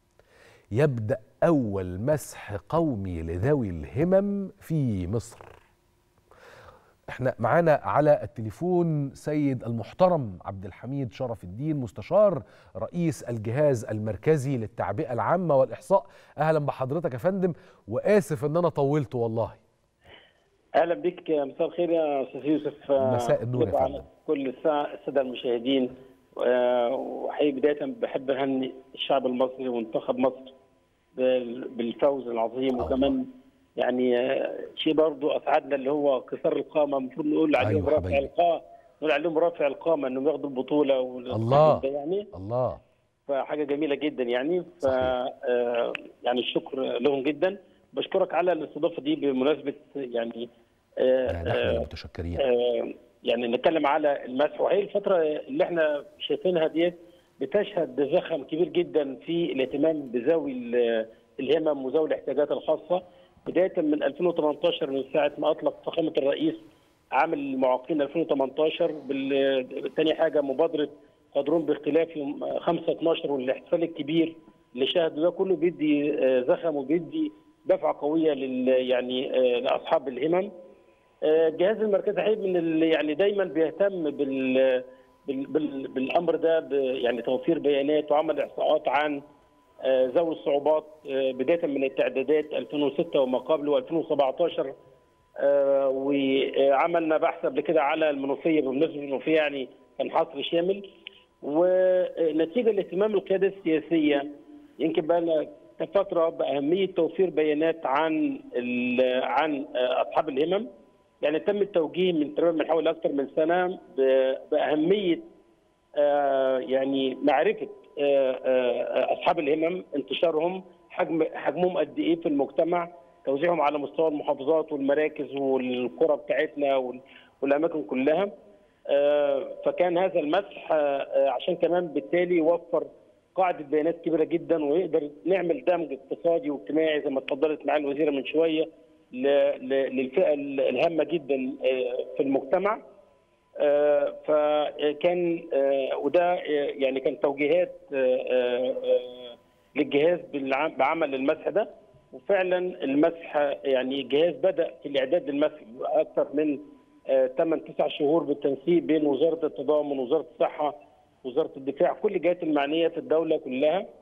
يبدا اول مسح قومي لذوي الهمم في مصر احنا معانا على التليفون سيد المحترم عبد الحميد شرف الدين مستشار رئيس الجهاز المركزي للتعبئه العامه والاحصاء اهلا بحضرتك يا فندم واسف ان انا طولت والله اهلا بك مساء الخير يا استاذ يوسف مساء النور يا طبعاً فندم. كل الساعه الساده المشاهدين آه، وحقيقي بدايه بحب اهني الشعب المصري ومنتخب مصر بال- بالفوز العظيم الله. وكمان يعني آه، شيء برضو اسعدنا اللي هو كسار القامه المفروض نقول عليهم أيوة رافع حبايبي. القامه نقول عليهم رافع القامه انهم ياخدوا البطوله وال- الله. ده يعني الله فحاجه جميله جدا يعني ف صحيح. آه، يعني الشكر لهم جدا بشكرك على الاستضافه دي بمناسبه يعني آه، لا نحن اللي آه، متشكرين آه، يعني نتكلم على المسح وهي الفتره اللي احنا شايفينها ديت بتشهد زخم كبير جدا في الاهتمام بذوي ال- الهمم وذوي الاحتياجات الخاصه بدايه من 2018 من ساعه ما اطلق فخامه الرئيس عام المعاقين 2018 بال- تاني حاجه مبادره قادرون باختلاف يوم 5 12 والاحتفال الكبير اللي شاهدوا ده كله بيدي آه، زخم وبيدي دفعه قويه لل يعني آه، لاصحاب الهمم آه، الجهاز المركزي حقيقي من ال- يعني دايما بيهتم بال بال بال بالامر ده ب- يعني توفير بيانات وعمل احصاءات عن آه، ذوي الصعوبات آه، بدايه من التعدادات 2006 وما قبل و2017 وعملنا بحث قبل كده على المنوفيه بالنسبه للمنوفيه يعني كان حصر شامل ونتيجه لاهتمام القياده السياسيه يمكن بقى لنا فتره باهميه توفير بيانات عن ال- عن آه، اصحاب الهمم يعني تم التوجيه من تقريبا من حوالي اكثر من سنه ب- باهميه آه، يعني معرفه آه، آه، اصحاب الهمم انتشارهم حجم حجمهم قد ايه في المجتمع توزيعهم على مستوى المحافظات والمراكز والقرى بتاعتنا وال- والاماكن كلها آه، فكان هذا المسح آه، آه، عشان كمان بالتالي يوفر قاعده بيانات كبيره جدا ويقدر نعمل دمج اقتصادي واجتماعي زي ما اتفضلت معالي الوزيره من شويه ل- ل- للفئه الهامه جدا آه، في المجتمع آه، فكان آه، وده آه، يعني كان توجيهات آه، آه، آه، للجهاز بالع- بعمل المسح ده وفعلا المسح يعني الجهاز بدا في الاعداد للمسح اكثر من 8 9 شهور بالتنسيق بين وزاره التضامن وزاره الصحه وزاره الدفاع كل الجهات المعنيه في الدوله كلها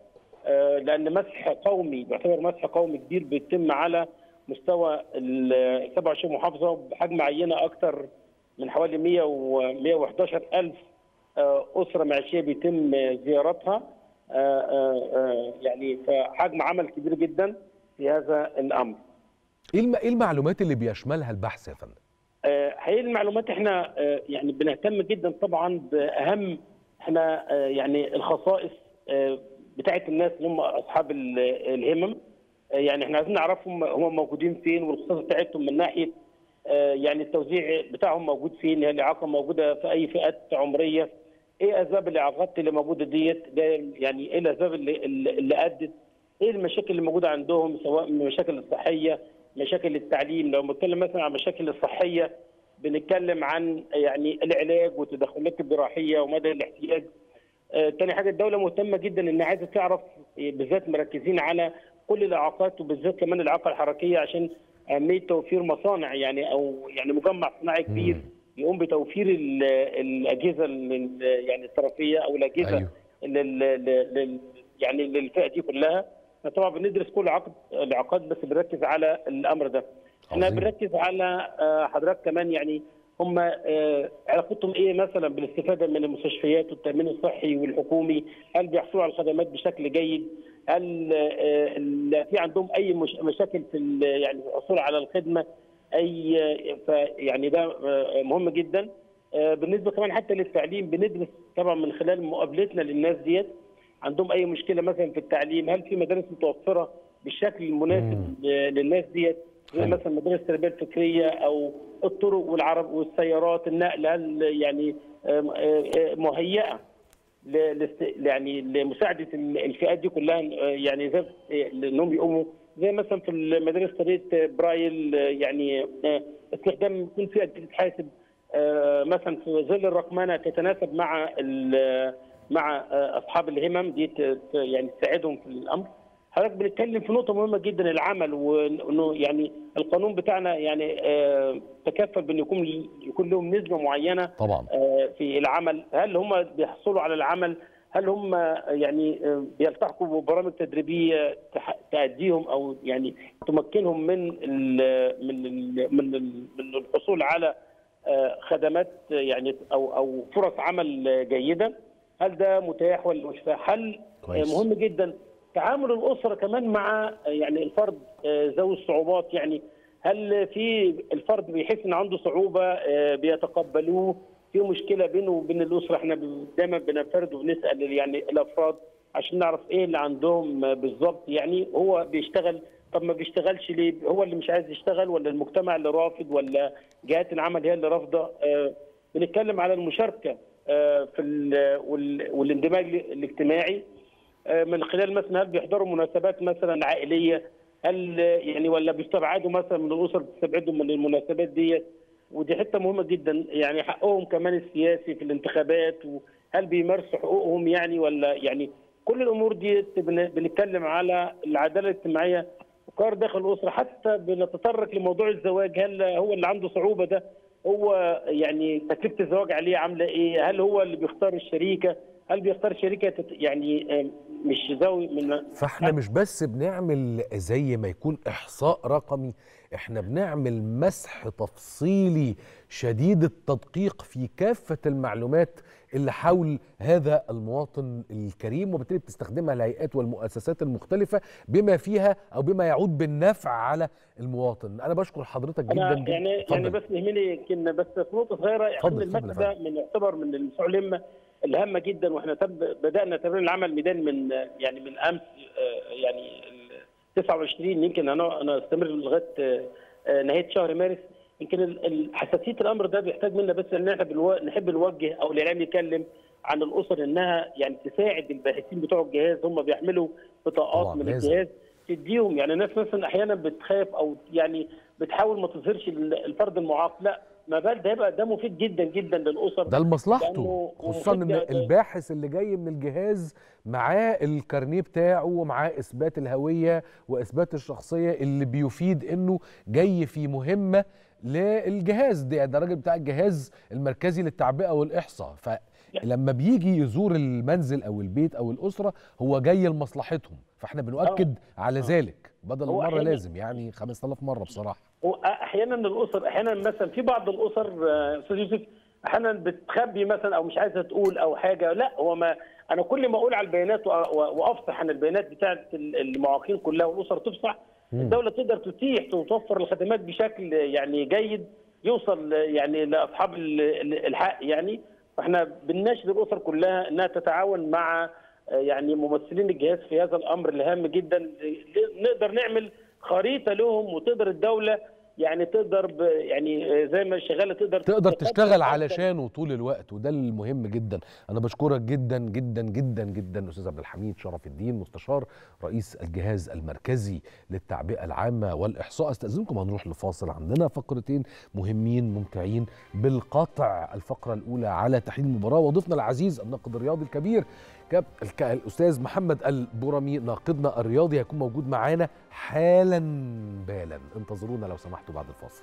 آه، لان مسح قومي بيعتبر مسح قومي كبير بيتم على مستوى ال 27 محافظه بحجم عينه اكثر من حوالي 100 و 111 الف آه، اسره معيشيه بيتم زيارتها آه، آه، آه، يعني فحجم عمل كبير جدا في هذا الامر. ايه الم- إيه المعلومات اللي بيشملها البحث يا فندم آه، حقيقي المعلومات احنا آه، يعني بنهتم جدا طبعا باهم احنا آه، يعني الخصائص آه، بتاعت الناس اللي هم اصحاب ال- الهمم آه، يعني احنا عايزين نعرفهم هم موجودين فين والخصائص بتاعتهم من ناحيه آه، يعني التوزيع بتاعهم موجود فين هي الاعاقه موجوده في اي فئات عمريه ايه اسباب الاعاقات اللي موجوده ديت ده يعني ايه الاسباب اللي اللي اللي ادت ايه المشاكل اللي موجوده عندهم سواء من المشاكل الصحيه مشاكل التعليم لو بنتكلم مثلا عن المشاكل الصحيه بنتكلم عن يعني العلاج والتدخلات الجراحيه ومدى الاحتياج آه، تاني حاجه الدوله مهتمه جدا ان عايزه تعرف آه، بالذات مركزين على كل الاعاقات وبالذات كمان الاعاقه الحركيه عشان اهميه توفير مصانع يعني او يعني مجمع صناعي كبير يقوم بتوفير ال- الاجهزه ال- يعني الطرفيه او الاجهزه أيوه. لل لل- لل- يعني للفئه دي كلها احنا طبعا بندرس كل عقد الاعاقات بس بنركز على الامر ده احنا عظيم. بنركز على آه، حضرتك كمان يعني هم آه، علاقتهم ايه مثلا بالاستفاده من المستشفيات والتامين الصحي والحكومي هل بيحصلوا على الخدمات بشكل جيد هل آه، ال- في عندهم اي مش- مشاكل في ال- يعني في الحصول على الخدمه اي آه، ف- يعني ده آه، مهم جدا آه، بالنسبه كمان حتى للتعليم بندرس طبعا من خلال مقابلتنا للناس ديت عندهم اي مشكله مثلا في التعليم هل في مدارس متوفره بالشكل المناسب ل- للناس ديت زي حلو. مثلا مدارس التربيه الفكريه او الطرق والعرب والسيارات النقل هل يعني آم، آه، آه، مهيئه ل- لاست- يعني لمساعده ال- الفئات دي كلها آه، يعني زي آه، انهم يقوموا زي مثلا في المدارس طريقه برايل آه، يعني آه، استخدام يكون في اجهزه حاسب آه، مثلا في ظل الرقمنه تتناسب مع ال- مع آه، اصحاب الهمم دي ت- ت- يعني تساعدهم في الامر حضرتك بنتكلم في نقطه مهمه جدا العمل وانه يعني القانون بتاعنا يعني آه، تكفل بان يكون يكون لهم نسبه معينه طبعا آه، في العمل هل هم بيحصلوا على العمل هل هم يعني آه، بيلتحقوا ببرامج تدريبيه تح- تأديهم او يعني تمكنهم من ال من ال من ال من الحصول على آه، خدمات يعني او او فرص عمل جيده هل ده متاح ولا مش متاح هل آه، كويس. مهم جدا تعامل الاسره كمان مع آه، يعني الفرد آه، ذوي الصعوبات يعني هل في الفرد بيحس ان عنده صعوبه آه، بيتقبلوه في مشكله بينه وبين الاسره احنا ب- دايما بنفرد وبنسال يعني الافراد عشان نعرف ايه اللي عندهم آه، بالظبط يعني هو بيشتغل طب ما بيشتغلش ليه هو اللي مش عايز يشتغل ولا المجتمع اللي رافض ولا جهات العمل هي اللي رافضه آه، بنتكلم على المشاركه آه، في ال- وال- والاندماج الاجتماعي آه، من خلال مثلا هل بيحضروا مناسبات مثلا عائليه هل آه، يعني ولا بيستبعدوا مثلا من الاسر بتستبعدهم من المناسبات ديت ودي حته مهمه جدا يعني حقهم كمان السياسي في الانتخابات وهل بيمارسوا حقوقهم يعني ولا يعني كل الامور دي بن- بنتكلم على العداله الاجتماعيه وقرار داخل الاسره حتى بنتطرق لموضوع الزواج هل هو اللي عنده صعوبه ده هو يعني تكلفه الزواج عليه عامله ايه؟ هل هو اللي بيختار الشريكه؟ هل بيختار شريكه تت- يعني آه، مش ذوي من فاحنا مش بس بنعمل زي ما يكون احصاء رقمي احنا بنعمل مسح تفصيلي شديد التدقيق في كافة المعلومات اللي حول هذا المواطن الكريم وبالتالي بتستخدمها الهيئات والمؤسسات المختلفة بما فيها او بما يعود بالنفع على المواطن انا بشكر حضرتك جدا انا جدا يعني اتفضل. يعني بس يهمني يمكن بس في نقطه صغيره اتفضل، يعني اتفضل المسح يا ده من يعتبر من المشروع الهمه الهامه جدا واحنا تب بدانا تمرين العمل الميداني من يعني من امس آه، يعني ال 29 يمكن انا انا استمر لغايه آه، آه، نهايه شهر مارس يمكن ال- ال- حساسيه الامر ده بيحتاج منا بس ان احنا بالو- نحب نوجه او الاعلام يتكلم عن الاسر انها يعني تساعد الباحثين بتوع الجهاز هم بيحملوا بطاقات طبعاً، من لازم. الجهاز تديهم يعني الناس مثلا احيانا بتخاف او يعني بتحاول ما تظهرش ال- الفرد المعاق لا ما بال ده يبقى ده مفيد جدا جدا للاسر ده لمصلحته لأنه خصوصا ان مفيد ده- الباحث اللي جاي من الجهاز معاه الكارنيه بتاعه ومعاه اثبات الهويه واثبات الشخصيه اللي بيفيد انه جاي في مهمه للجهاز ده ده الراجل بتاع الجهاز المركزي للتعبئه والاحصاء ف لما بيجي يزور المنزل او البيت او الاسره هو جاي لمصلحتهم فاحنا بنؤكد على ذلك بدل هو المره أحياناً- لازم يعني 5000 مره بصراحه واحيانا الاسر احيانا مثلا في بعض الاسر آه، استاذ يوسف احيانا بتخبي مثلا او مش عايزه تقول او حاجه لا هو ما انا كل ما اقول على البيانات وأ- وأ- وافصح عن البيانات بتاعه ال- المعاقين كلها والاسر تفصح الدوله تقدر تتيح وتوفر الخدمات بشكل يعني جيد يوصل يعني لاصحاب ال- ال- الحق يعني فاحنا بنناشد الاسر كلها انها تتعاون مع آه، يعني ممثلين الجهاز في هذا الامر الهام جدا ل- نقدر نعمل خريطه لهم وتقدر الدوله يعني تقدر ب- يعني آه، زي ما شغاله تقدر تقدر تقدم تشتغل أفضل. علشانه طول الوقت وده المهم جدا انا بشكرك جدا جدا جدا جدا استاذ عبد الحميد شرف الدين مستشار رئيس الجهاز المركزي للتعبئه العامه والاحصاء استاذنكم هنروح لفاصل عندنا فقرتين مهمين ممتعين بالقطع الفقره الاولى على تحليل المباراه وضيفنا العزيز الناقد الرياضي الكبير كاب الك- الاستاذ محمد البرمي ناقدنا الرياضي هيكون موجود معانا حالا بالا انتظرونا لو سمحتوا بعد الفاصل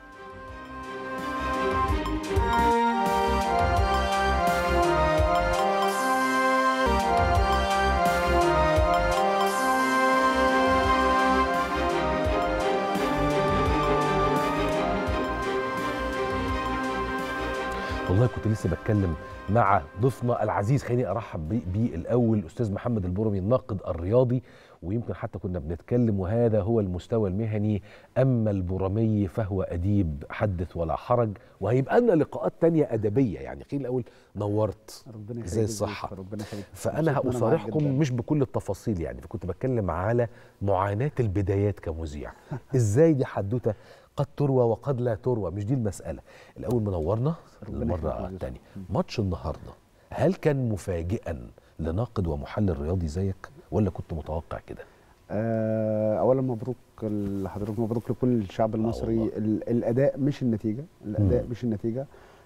والله كنت لسه بتكلم مع ضيفنا العزيز خليني ارحب بيه بيه الاول الاستاذ محمد البرمي الناقد الرياضي ويمكن حتى كنا بنتكلم وهذا هو المستوى المهني اما البرمي فهو اديب حدث ولا حرج وهيبقى لنا لقاءات تانية ادبيه يعني خليني الاول نورت ربنا زي يخليك الصحة. يا ربنا يخليك فانا مبسوط إن أنا معاك هأصارحكم جداً. مش بكل التفاصيل يعني فكنت بتكلم على معاناه البدايات كمذيع ازاي دي حدوته قد تروى وقد لا تروى مش دي المساله الاول منورنا ربنا المره يخليك. الثانيه ماتش النهارده هل كان مفاجئا لناقد ومحلل رياضي زيك ولا كنت متوقع كده آه، اولا مبروك لحضرتك مبروك لكل الشعب المصري والله. ال- الاداء مش النتيجه الاداء مم. مش النتيجه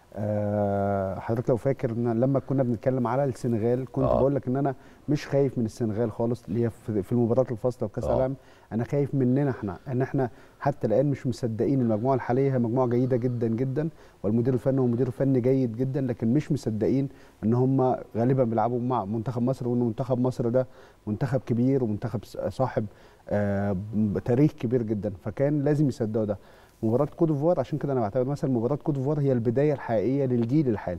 آه، حضرتك لو فاكر ان لما كنا بنتكلم على السنغال كنت آه. بقول لك ان انا مش خايف من السنغال خالص اللي هي في في المباراه الفاصله وكاس آه. العالم انا خايف مننا احنا ان احنا حتى الان مش مصدقين المجموعه الحاليه هي مجموعه جيده جدا جدا والمدير الفني هو مدير فني جيد جدا لكن مش مصدقين ان هم غالبا بيلعبوا مع منتخب مصر وان منتخب مصر ده منتخب كبير ومنتخب س- صاحب آه، ب- تاريخ كبير جدا فكان لازم يصدقوا ده مباراه كوت ديفوار عشان كده انا بعتبر مثلا مباراه كوت ديفوار هي البدايه الحقيقيه للجيل الحالي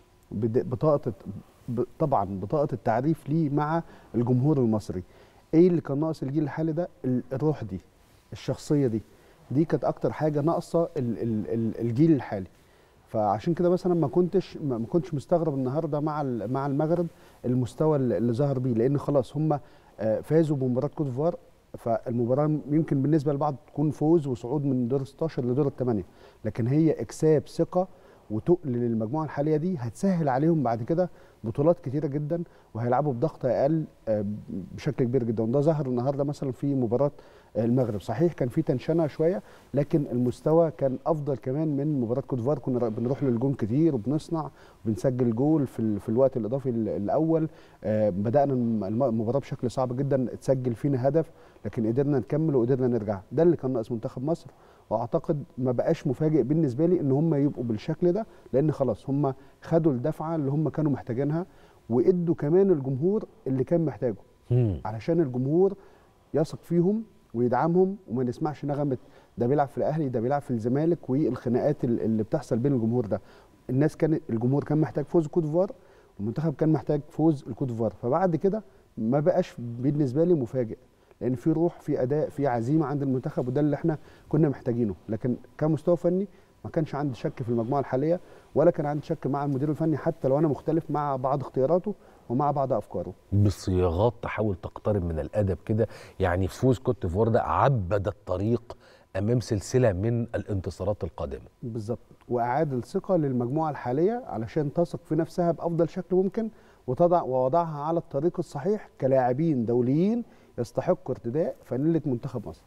بد- بطاقه ب- طبعا بطاقه التعريف ليه مع الجمهور المصري ايه اللي كان ناقص الجيل الحالي ده ال- الروح دي الشخصيه دي دي كانت اكتر حاجه ناقصه ال- ال- ال- الجيل الحالي فعشان كده مثلا ما كنتش ما ما كنتش مستغرب النهارده مع ال- مع المغرب المستوى اللي اللي ظهر بيه لان خلاص هم آه، فازوا بمباراه كوت ديفوار فالمباراه يمكن بالنسبه لبعض تكون فوز وصعود من دور 16 لدور الثمانيه لكن هي اكساب ثقه وتقل للمجموعه الحاليه دي هتسهل عليهم بعد كده بطولات كتيره جدا وهيلعبوا بضغط اقل آه، بشكل كبير جدا وده ظهر النهارده مثلا في مباراه آه، المغرب صحيح كان في تنشنه شويه لكن المستوى كان افضل كمان من مباراه كوت ديفوار كنا بنروح للجون كتير وبنصنع وبنسجل جول في ال- في الوقت الاضافي ال- الاول آه، بدانا الم- الم- المباراه بشكل صعب جدا اتسجل فينا هدف لكن قدرنا نكمل وقدرنا نرجع ده اللي كان ناقص منتخب مصر واعتقد ما بقاش مفاجئ بالنسبه لي ان هم يبقوا بالشكل ده لان خلاص هم خدوا الدفعه اللي هم كانوا محتاجينها وادوا كمان الجمهور اللي كان محتاجه مم. علشان الجمهور يثق فيهم ويدعمهم وما نسمعش نغمه ده بيلعب في الاهلي ده بيلعب في الزمالك والخناقات ال- اللي بتحصل بين الجمهور ده الناس كان الجمهور كان محتاج فوز كوت ديفوار والمنتخب كان محتاج فوز الكوت ديفوار فبعد كده ما بقاش بالنسبه لي مفاجئ لان في روح في اداء في عزيمه عند المنتخب وده اللي احنا كنا محتاجينه لكن كمستوى فني ما كانش عندي شك في المجموعه الحاليه ولا كان عندي شك مع المدير الفني حتى لو انا مختلف مع بعض اختياراته ومع بعض افكاره بصياغات تحاول تقترب من الادب كده يعني فوز كوت ديفوار ده عبد الطريق امام سلسله من الانتصارات القادمه بالظبط واعاد الثقه للمجموعه الحاليه علشان تثق في نفسها بافضل شكل ممكن وتضع ووضعها على الطريق الصحيح كلاعبين دوليين يستحقوا ارتداء فانيله منتخب مصر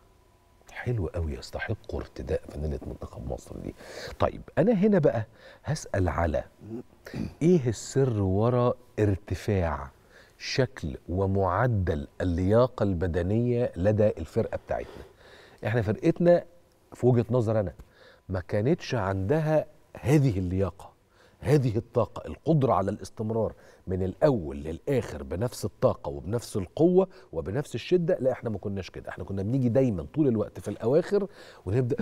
حلو قوي يستحقوا ارتداء فانيله منتخب مصر دي طيب انا هنا بقى هسال على ايه السر وراء ارتفاع شكل ومعدل اللياقه البدنيه لدى الفرقه بتاعتنا احنا فرقتنا في وجهه نظر انا ما كانتش عندها هذه اللياقه هذه الطاقة القدرة على الاستمرار من الأول للآخر بنفس الطاقة وبنفس القوة وبنفس الشدة لا احنا ما كناش كده احنا كنا بنيجي دايما طول الوقت في الأواخر ونبدأ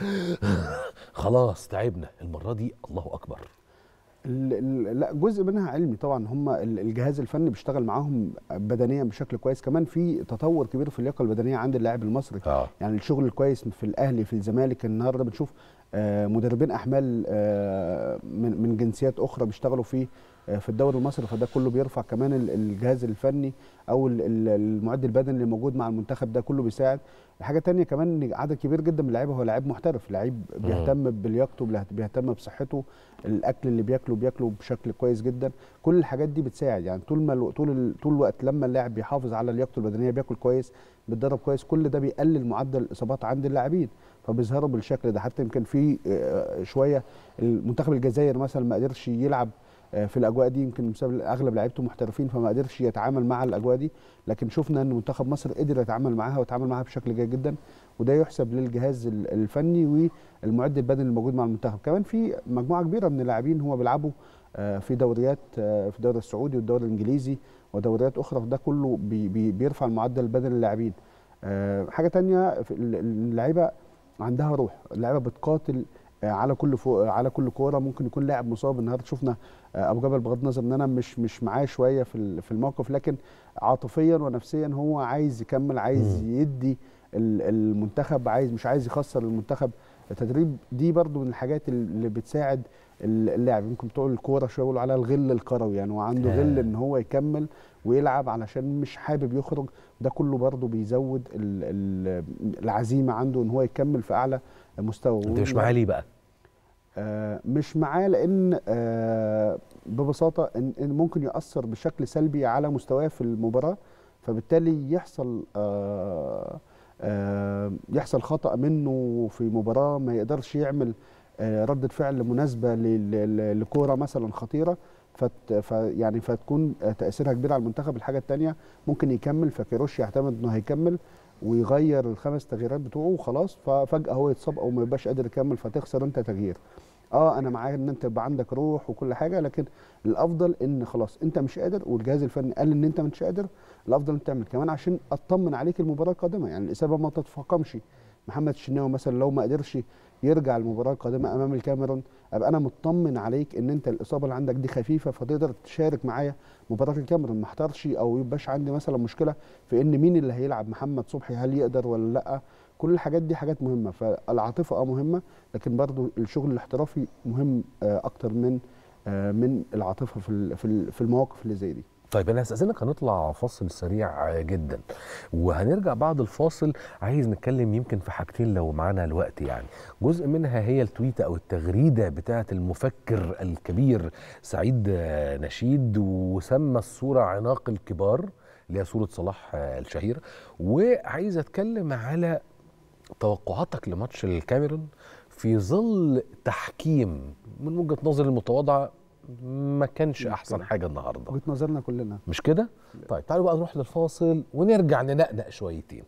خلاص تعبنا المرة دي الله أكبر ال- ال- لا جزء منها علمي طبعا هم ال- الجهاز الفني بيشتغل معاهم بدنيا بشكل كويس كمان في تطور كبير في اللياقه البدنيه عند اللاعب المصري اه يعني الشغل الكويس في الاهلي في الزمالك النهارده بنشوف آه، مدربين احمال آه، من من جنسيات اخرى بيشتغلوا في آه، في الدوري المصري فده كله بيرفع كمان ال- الجهاز الفني او ال- ال- المعد البدني اللي موجود مع المنتخب ده كله بيساعد حاجه تانية كمان ان عدد كبير جدا من اللعيبه هو لاعب محترف لعيب بيهتم بلياقته بيهت- بيهتم بصحته الاكل اللي بياكله بياكله بشكل كويس جدا كل الحاجات دي بتساعد يعني طول ما الو- طول ال- طول الوقت لما اللاعب بيحافظ على لياقته البدنيه بياكل كويس بيتدرب كويس كل ده بيقلل معدل الاصابات عند اللاعبين فبيظهروا بالشكل ده حتى يمكن في آه، شويه المنتخب الجزائر مثلا ما قدرش يلعب آه، في الاجواء دي يمكن بسبب اغلب لعيبته محترفين فما قدرش يتعامل مع الاجواء دي لكن شفنا ان منتخب مصر قدر يتعامل معاها ويتعامل معاها بشكل جيد جدا وده يحسب للجهاز ال- الفني والمعد البدني الموجود مع المنتخب كمان في مجموعه كبيره من اللاعبين هم بيلعبوا آه، في دوريات آه، في الدوري السعودي والدوري الانجليزي ودوريات اخرى فده كله بي بي بيرفع المعدل البدني للاعبين آه، حاجه تانية في ال- اللعيبه عندها روح اللعيبه بتقاتل آه، على كل فوق على كل كوره ممكن يكون لاعب مصاب النهارده شفنا آه، ابو جبل بغض النظر ان انا مش مش معاه شويه في ال- في الموقف لكن عاطفيا ونفسيا هو عايز يكمل عايز يدي ال- المنتخب عايز مش عايز يخسر المنتخب التدريب دي برضو من الحاجات اللي بتساعد ال- اللاعب يمكن بتوع الكوره شويه بيقولوا عليها الغل الكروي يعني هو عنده غل ان هو يكمل ويلعب علشان مش حابب يخرج ده كله برضه بيزود ال- ال- العزيمه عنده ان هو يكمل في اعلى مستوى انت مش معاه ليه بقى آه، مش معاه لان آه، ببساطه ان إن ممكن ياثر بشكل سلبي على مستواه في المباراه فبالتالي يحصل آه، آه، يحصل خطا منه في مباراه ما يقدرش يعمل آه، ردة فعل مناسبه ل- ل- لكوره مثلا خطيره فت ف يعني فتكون آه، تاثيرها كبير على المنتخب الحاجه الثانيه ممكن يكمل فكيروش يعتمد انه هيكمل ويغير الخمس تغييرات بتوعه وخلاص ففجاه هو يتصاب او ما يبقاش قادر يكمل فتخسر انت تغيير اه انا معاك ان انت يبقى عندك روح وكل حاجه لكن الافضل ان خلاص انت مش قادر والجهاز الفني قال ان انت مش قادر الافضل انت تعمل كمان عشان اطمن عليك المباراه القادمه يعني الاصابه ما تتفاقمش محمد الشناوي مثلا لو ما قدرش يرجع المباراه القادمه امام الكاميرون ابقى انا مطمن عليك ان انت الاصابه اللي عندك دي خفيفه فتقدر تشارك معايا مباراه الكاميرون ما احترش او يبقاش عندي مثلا مشكله في ان مين اللي هيلعب محمد صبحي هل يقدر ولا لا كل الحاجات دي حاجات مهمه فالعاطفه اه مهمه لكن برضو الشغل الاحترافي مهم آه، اكتر من آه، من العاطفه في ال- في ال- في المواقف اللي زي دي طيب انا هستاذنك هنطلع فاصل سريع جدا وهنرجع بعد الفاصل عايز نتكلم يمكن في حاجتين لو معانا الوقت يعني جزء منها هي التويته او التغريده بتاعه المفكر الكبير سعيد آه، نشيد وسمى الصوره عناق الكبار اللي هي صوره صلاح آه، الشهير وعايز اتكلم على توقعاتك لماتش الكاميرون في ظل تحكيم من وجهه نظري المتواضعه ما كانش احسن حاجه النهارده وجهه نظرنا كلنا مش كده؟ طيب تعالوا بقى نروح للفاصل ونرجع ننقنق شويتين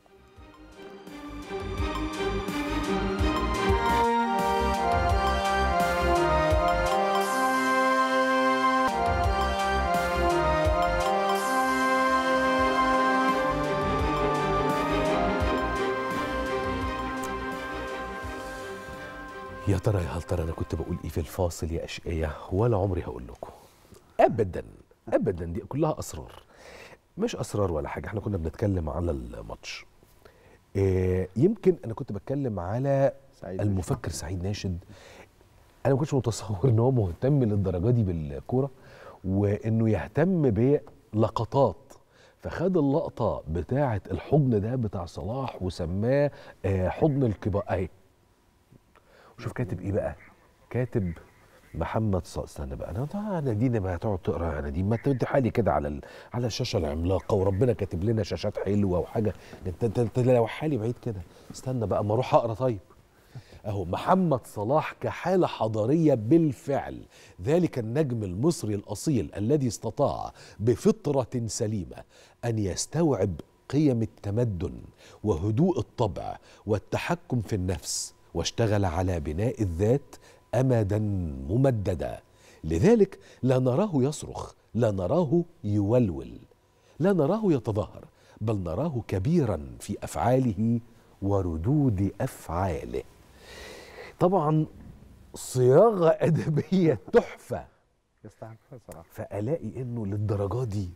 يا ترى يا هل ترى انا كنت بقول ايه في الفاصل يا اشقيه ولا عمري هقول لكم ابدا ابدا دي كلها اسرار مش اسرار ولا حاجه احنا كنا بنتكلم على الماتش إيه يمكن انا كنت بتكلم على سعيد المفكر سعيد ناشد انا ما كنتش متصور ان هو مهتم للدرجه دي بالكوره وانه يهتم بلقطات فخد اللقطه بتاعه الحضن ده بتاع صلاح وسماه آه، حضن الكبار اهي وشوف كاتب ايه بقى كاتب محمد ص... استنى بقى انا انا دي ما هتقعد تقرا انا دي ما تدي حالي كده على ال... على الشاشه العملاقه وربنا كاتب لنا شاشات حلوه وحاجه انت انت, انت لو حالي بعيد كده استنى بقى اما اروح اقرا طيب اهو محمد صلاح كحاله حضاريه بالفعل ذلك النجم المصري الاصيل الذي استطاع بفطره سليمه ان يستوعب قيم التمدن وهدوء الطبع والتحكم في النفس واشتغل على بناء الذات امدا ممددا لذلك لا نراه يصرخ لا نراه يولول لا نراه يتظاهر بل نراه كبيرا في افعاله وردود افعاله طبعا صياغه ادبيه تحفه يستحق صراحه فالاقي انه للدرجه دي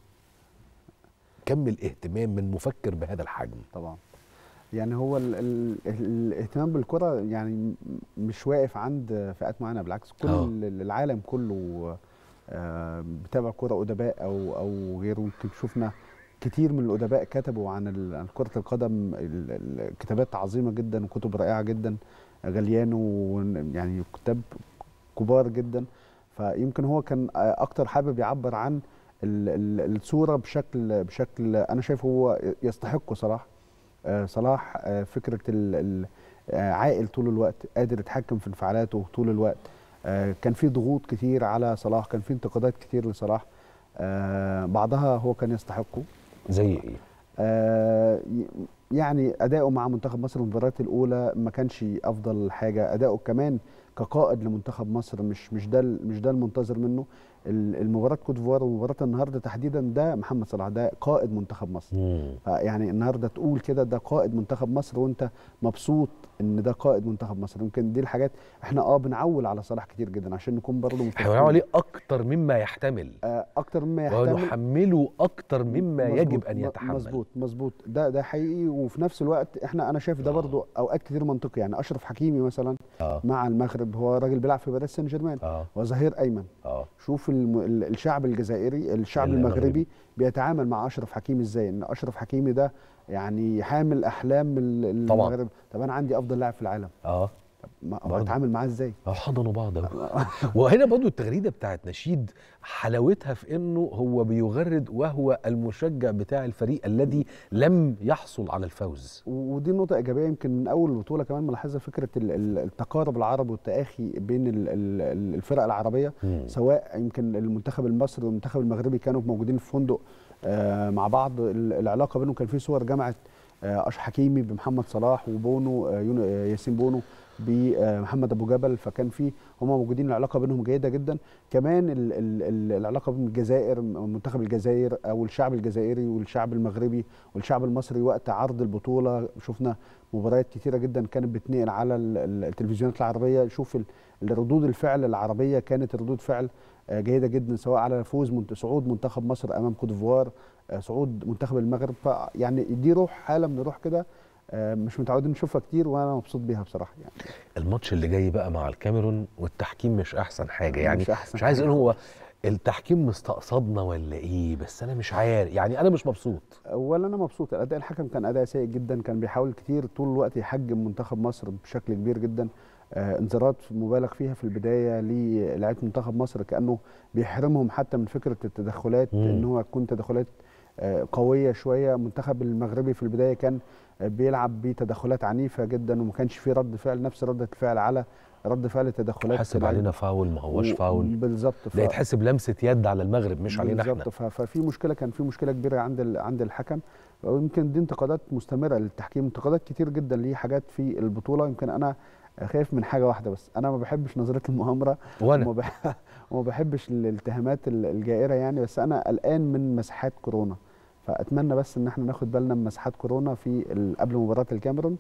كم الاهتمام من مفكر بهذا الحجم طبعا يعني هو ال ال الاهتمام بالكره يعني م- مش واقف عند فئات معينه بالعكس كل آه. ال- العالم كله آه، بتابع كره ادباء او او غيره يمكن شفنا كتير من الادباء كتبوا عن ال- عن كره القدم ال- ال- كتابات عظيمه جدا وكتب رائعه جدا غاليانو ون- يعني كتاب كبار جدا فيمكن هو كان اكتر حابب يعبر عن ال- ال- الصوره بشكل بشكل انا شايف هو يستحقه صراحه آه، صلاح آه، فكره ال- ال- آه، عاقل طول الوقت قادر يتحكم في انفعالاته طول الوقت آه، كان في ضغوط كتير على صلاح كان في انتقادات كتير لصلاح آه، بعضها هو كان يستحقه زي ايه آه، ي- يعني اداؤه مع منتخب مصر في المباريات الاولى ما كانش افضل حاجه اداؤه كمان كقائد لمنتخب مصر مش مش ده ال- مش ده المنتظر منه ال- المباراه كوت ديفوار ومباراه النهارده تحديدا ده محمد صلاح ده قائد منتخب مصر مم. يعني النهارده تقول كده ده قائد منتخب مصر وانت مبسوط ان ده قائد منتخب مصر يمكن دي الحاجات احنا اه بنعول على صلاح كتير جدا عشان نكون برضه هيقولوا عليه اكتر مما يحتمل آه، اكتر مما يحتمل ونحمله اكتر مما مظبوط، يجب ان م- يتحمل مظبوط مظبوط ده ده حقيقي وفي نفس الوقت احنا انا شايف ده آه. برضو اوقات كتير منطقي يعني اشرف حكيمي مثلا اه مع المغرب هو راجل بيلعب في باريس سان جيرمان اه هو ظهير ايمن اه شوف الم... ال- الشعب الجزائري الشعب المغربي. المغربي بيتعامل مع اشرف حكيمي ازاي ان اشرف حكيمي ده يعني حامل احلام ال- طبعاً. المغرب طب انا عندي افضل لاعب في العالم اه ما برضه. هتعامل معاه ازاي اه حضنوا بعض أهو. وهنا برضو التغريده بتاعت نشيد حلاوتها في انه هو بيغرد وهو المشجع بتاع الفريق الذي لم يحصل على الفوز ودي نقطة إيجابية يمكن من أول البطولة كمان ملاحظة فكرة ال- ال- التقارب العربي والتآخي بين ال- ال- الفرق العربية مم. سواء يمكن المنتخب المصري والمنتخب المغربي كانوا موجودين في فندق آه، مع بعض ال- العلاقة بينهم كان في صور جمعت آه، أشرف حكيمي بمحمد صلاح وبونو آه، يون- آه، ياسين بونو بمحمد ابو جبل فكان في هم موجودين العلاقه بينهم جيده جدا كمان ال ال ال العلاقه بين الجزائر منتخب الجزائر او الشعب الجزائري والشعب المغربي والشعب المصري وقت عرض البطوله شفنا مباريات كتيره جدا كانت بتنقل على ال- ال- التلفزيونات العربيه شوف ال- الردود الفعل العربيه كانت ردود فعل آه، جيده جدا سواء على فوز منت- صعود منتخب مصر امام كوت ديفوار آه، صعود منتخب المغرب فيعني دي روح حاله من الروح كده آه، مش متعودين نشوفها كتير وانا مبسوط بيها بصراحه يعني الماتش اللي جاي بقى مع الكاميرون والتحكيم مش احسن حاجه يعني مش أحسن مش عايز حاجة. اقول هو التحكيم مستقصدنا ولا ايه بس انا مش عارف يعني انا مش مبسوط ولا انا مبسوط اداء الحكم كان اداء سيء جدا كان بيحاول كتير طول الوقت يحجم منتخب مصر بشكل كبير جدا آه انذارات مبالغ فيها في البدايه للاعيبه منتخب مصر كانه بيحرمهم حتى من فكره التدخلات مم. ان هو تكون تدخلات آه قويه شويه المنتخب المغربي في البدايه كان آه بيلعب بتدخلات عنيفه جدا وما كانش في رد فعل نفس رده الفعل على رد فعل التدخلات حسب الع- علينا فاول ما هوش و- فاول بالظبط ف- ده يتحسب لمسه يد على المغرب مش علينا احنا بالظبط ف- ففي مشكله كان في مشكله كبيره عند ال- عند الحكم ويمكن دي انتقادات مستمره للتحكيم انتقادات كتير جدا ليه حاجات في البطوله يمكن انا خايف من حاجه واحده بس انا ما بحبش نظريه المؤامره وانا وما بح- وما بحبش الاتهامات ال- الجائره يعني بس انا قلقان من مساحات كورونا فاتمنى بس ان احنا ناخد بالنا من مساحات كورونا في ال- قبل مباراه الكاميرون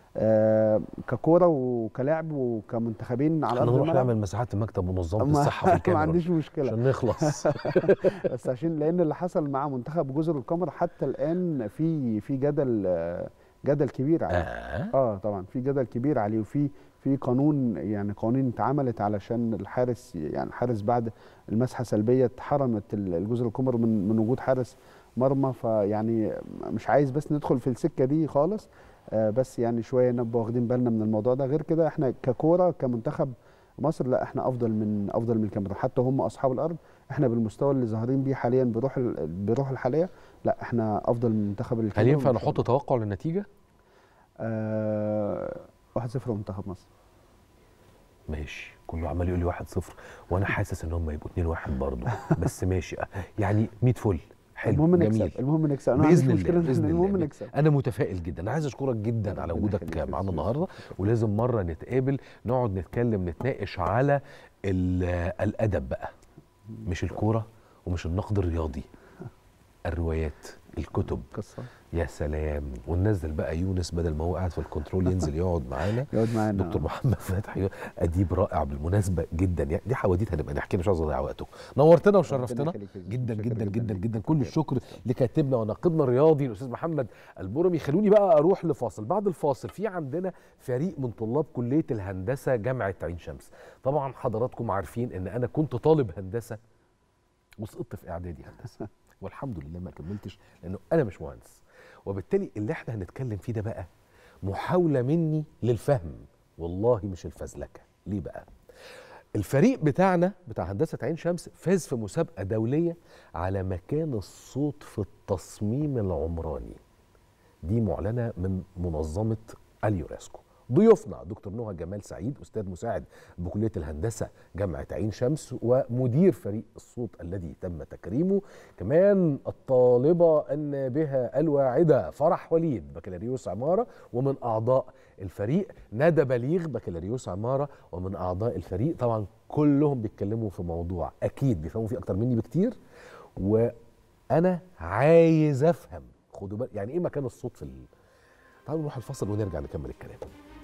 آه ككوره وكلاعب وكمنتخبين على احنا ارض نروح الملعب نعمل مساحات منكب منظمه ما- الصحه في ما الكاميرون عنديش مشكله عشان نخلص بس عشان لان اللي حصل مع منتخب جزر القمر حتى الان في في جدل آه، جدل كبير عليه آه. اه طبعا في جدل كبير عليه وفي في قانون يعني قوانين اتعملت علشان الحارس يعني الحارس بعد المسحه سلبيه اتحرمت ال- الجزر القمر من من وجود حارس مرمى فيعني مش عايز بس ندخل في السكه دي خالص آه بس يعني شويه نبقى واخدين بالنا من الموضوع ده غير كده احنا ككوره كمنتخب مصر لا احنا افضل من افضل من الكاميرون حتى هم اصحاب الارض احنا بالمستوى اللي ظاهرين بيه حاليا بروح ال- بروح الحاليه لا احنا افضل من منتخب هل الكاميرون ينفع إن شاء نحط توقع للنتيجه؟ آه 1-0 منتخب مصر ماشي كله عمال يقول لي 1-0 وانا حاسس ان هم يبقوا 2-1 برضه بس ماشي يعني 100 فل حلو المهم جميل نكسب المهم نكسب انا ما عنديش باذن مشكله الله إن- باذن المهم الله نكسب انا متفائل جدا انا عايز اشكرك جدا على ربنا وجودك يخليك. معانا النهارده ولازم مره نتقابل نقعد نتكلم نتناقش على ال- الادب بقى مش الكوره ومش النقد الرياضي الروايات الكتب قصه يا سلام وننزل بقى يونس بدل ما هو قاعد في الكنترول ينزل يقعد معانا يقعد معانا دكتور محمد فتحي اديب رائع بالمناسبه جدا يعني دي حواديت هنبقى نحكي مش عاوز اضيع وقته نورتنا وشرفتنا يخليك يا يوسف. جدا شكرا جدا جدا جدا ليك. جدا كل خير. الشكر لكاتبنا وناقدنا الرياضي الاستاذ محمد البرمي خلوني بقى اروح لفاصل بعد الفاصل في عندنا فريق من طلاب كليه الهندسه جامعه عين شمس طبعا حضراتكم عارفين ان انا كنت طالب هندسه وسقطت في اعدادي هندسه والحمد لله ما كملتش لانه انا مش مهندس وبالتالي اللي احنا هنتكلم فيه ده بقى محاوله مني للفهم والله مش الفزلكه ليه بقى الفريق بتاعنا بتاع هندسه عين شمس فاز في مسابقه دوليه على مكان الصوت في التصميم العمراني دي معلنه من منظمه اليوراسكو ضيوفنا دكتور نهى جمال سعيد استاذ مساعد بكليه الهندسه جامعه عين شمس ومدير فريق الصوت الذي تم تكريمه كمان الطالبه النابهه الواعده فرح وليد بكالوريوس عماره ومن اعضاء الفريق ندى بليغ بكالوريوس عماره ومن اعضاء الفريق طبعا كلهم بيتكلموا في موضوع اكيد بيفهموا فيه اكتر مني بكتير وانا عايز افهم خدوا بالك يعني ايه مكان الصوت في ال... تعالوا نروح الفصل ونرجع نكمل الكلام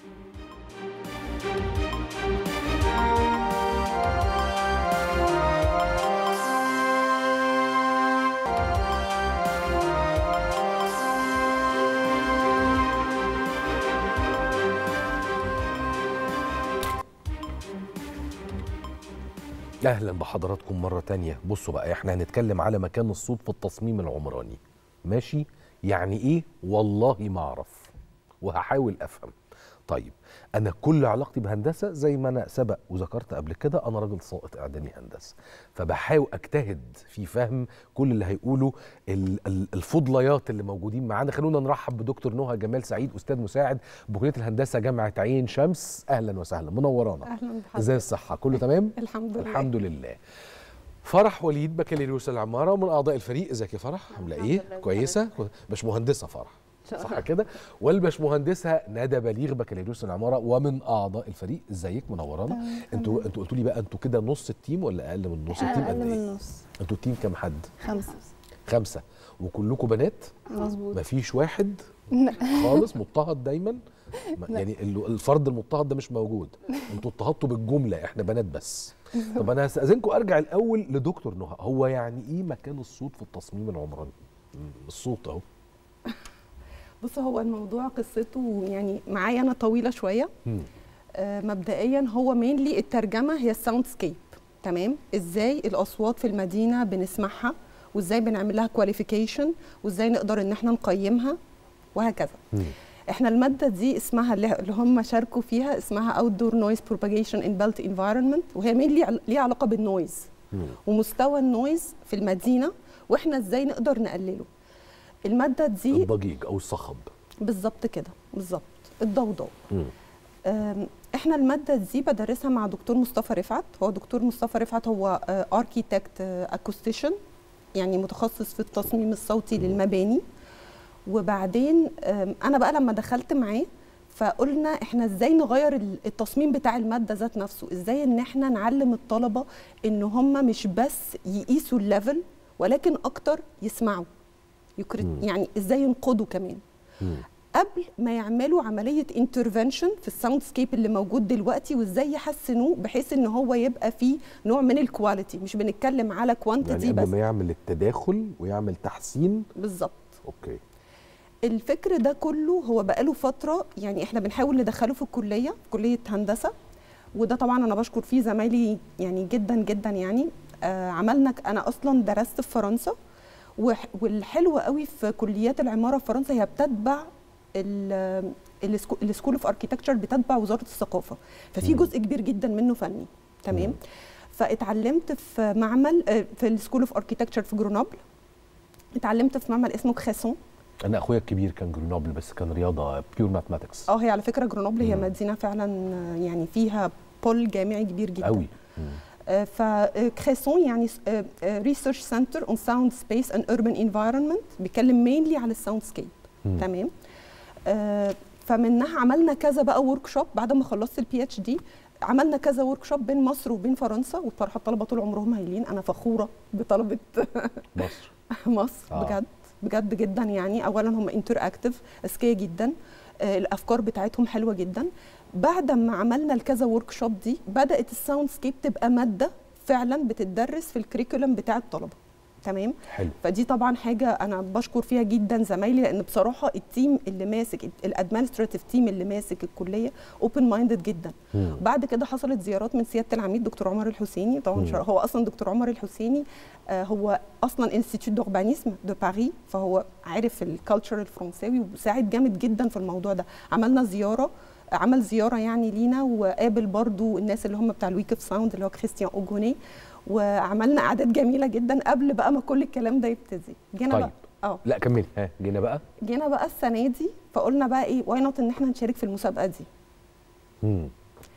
اهلا بحضراتكم مره تانية بصوا بقى احنا هنتكلم على مكان الصوت في التصميم العمراني ماشي يعني ايه والله ما اعرف وهحاول افهم طيب انا كل علاقتي بهندسه زي ما انا سبق وذكرت قبل كده انا راجل ساقط اعدادي هندسه فبحاول اجتهد في فهم كل اللي هيقوله ال- ال- الفضليات اللي موجودين معانا خلونا نرحب بدكتور نهى جمال سعيد استاذ مساعد بكليه الهندسه جامعه عين شمس اهلا وسهلا منورانا اهلا بحضرتك ازاي الصحه كله تمام الحمد لله الحمد لله فرح وليد بكالوريوس العماره ومن اعضاء الفريق ازيك يا فرح عامله الحمد ايه لله، كويسه باش مهندسه فرح شاء صح الله. كده والباش مهندسه ندى بليغ بكالوريوس العماره ومن اعضاء الفريق ازيك منورانا تمام، انتوا انتوا قلتوا لي بقى انتوا كده نص التيم ولا اقل من نص التيم اقل قد من ايه النص انتوا التيم كام حد خمسه خمسه وكلكم بنات مظبوط مفيش واحد لا. خالص مضطهد دايما ما- لا. يعني ال- الفرد المضطهد ده مش موجود انتوا اضطهدتوا بالجمله احنا بنات بس طب انا هستاذنكم ارجع الاول لدكتور نهى هو يعني ايه مكان الصوت في التصميم العمراني مم، الصوت اهو بص هو الموضوع قصته يعني معايا انا طويله شويه مم. آه، مبدئيا هو مينلي الترجمه هي الساوند سكيب تمام ازاي الاصوات في المدينه بنسمعها وازاي بنعمل لها كواليفيكيشن وازاي نقدر ان احنا نقيمها وهكذا مم. احنا الماده دي اسمها اللي اللي هم شاركوا فيها اسمها outdoor noise propagation in built environment وهي مينلي ليها علاقه بالنويز مم. ومستوى النويز في المدينه واحنا ازاي نقدر نقلله الماده دي الضجيج او الصخب بالظبط كده بالظبط الضوضاء مم. أم، احنا الماده دي بدرسها مع دكتور مصطفى رفعت هو دكتور مصطفى رفعت هو اركيتكت اكوستيشن يعني متخصص في التصميم الصوتي للمباني وبعدين أم، انا بقى لما دخلت معاه فقلنا احنا ازاي نغير ال- التصميم بتاع الماده ذات نفسه ازاي ان احنا نعلم الطلبه ان هم مش بس يقيسوا الليفل ولكن اكتر يسمعوا يكرت مم. يعني ازاي ينقدوا كمان مم. قبل ما يعملوا عمليه انترفنشن في الساوند سكيب اللي موجود دلوقتي وازاي يحسنوه بحيث ان هو يبقى فيه نوع من الكواليتي مش بنتكلم على كوانتيتي يعني بس قبل ما يعمل التداخل ويعمل تحسين بالظبط اوكي الفكر ده كله هو بقاله فتره يعني احنا بنحاول ندخله في الكليه في كليه هندسه وده طبعا انا بشكر فيه زمايلي يعني جدا جدا يعني آه عملنا انا اصلا درست في فرنسا وح- والحلو قوي في كليات العماره في فرنسا هي بتتبع السكول اوف اركيتكتشر بتتبع وزاره الثقافه ففي مم. جزء كبير جدا منه فني تمام مم. فاتعلمت في معمل آه، في السكول اوف اركيتكتشر في جرونوبل اتعلمت في معمل اسمه كريسون انا اخويا الكبير كان جرونوبل بس كان رياضه بيور ماثماتكس اه هي على فكره جرونوبل هي مم. مدينه فعلا آه، يعني فيها بول جامعي كبير جدا قوي فكريسون يعني ريسيرش سنتر اون ساوند سبيس اند urban انفايرمنت بيتكلم مينلي على الساوند سكيب مم. تمام آه، فمنها عملنا كذا بقى ورك شوب بعد ما خلصت البي اتش دي عملنا كذا ورك شوب بين مصر وبين فرنسا وبصراحه الطلبه طول عمرهم هايلين انا فخوره بطلبه مصر مصر آه. بجد بجد جدا يعني اولا هم انتر اكتف اذكياء جدا آه، الافكار بتاعتهم حلوه جدا بعد ما عملنا الكذا ورك شوب دي بدات الساوند سكيب تبقى ماده فعلا بتدرس في الكريكولم بتاع الطلبه تمام حلو فدي طبعا حاجه انا بشكر فيها جدا زمايلي لان بصراحه التيم اللي ماسك الادمنستراتيف تيم اللي ماسك الكليه اوبن مايندد جدا مم. بعد كده حصلت زيارات من سياده العميد دكتور عمر الحسيني طبعا مم. شر- هو اصلا دكتور عمر الحسيني آه، هو اصلا انستيتيوت دوربانيزم دو باري فهو عارف الكالتشر الفرنساوي وساعد جامد جدا في الموضوع ده عملنا زياره عمل زياره يعني لينا وقابل برضو الناس اللي هم بتاع الويك اوف ساوند اللي هو كريستيان اوجوني وعملنا اعداد جميله جدا قبل بقى ما كل الكلام ده يبتدي جينا طيب. بقى اه لا كملي ها جينا بقى جينا بقى السنه دي فقلنا بقى ايه واي نوت ان احنا نشارك في المسابقه دي مم.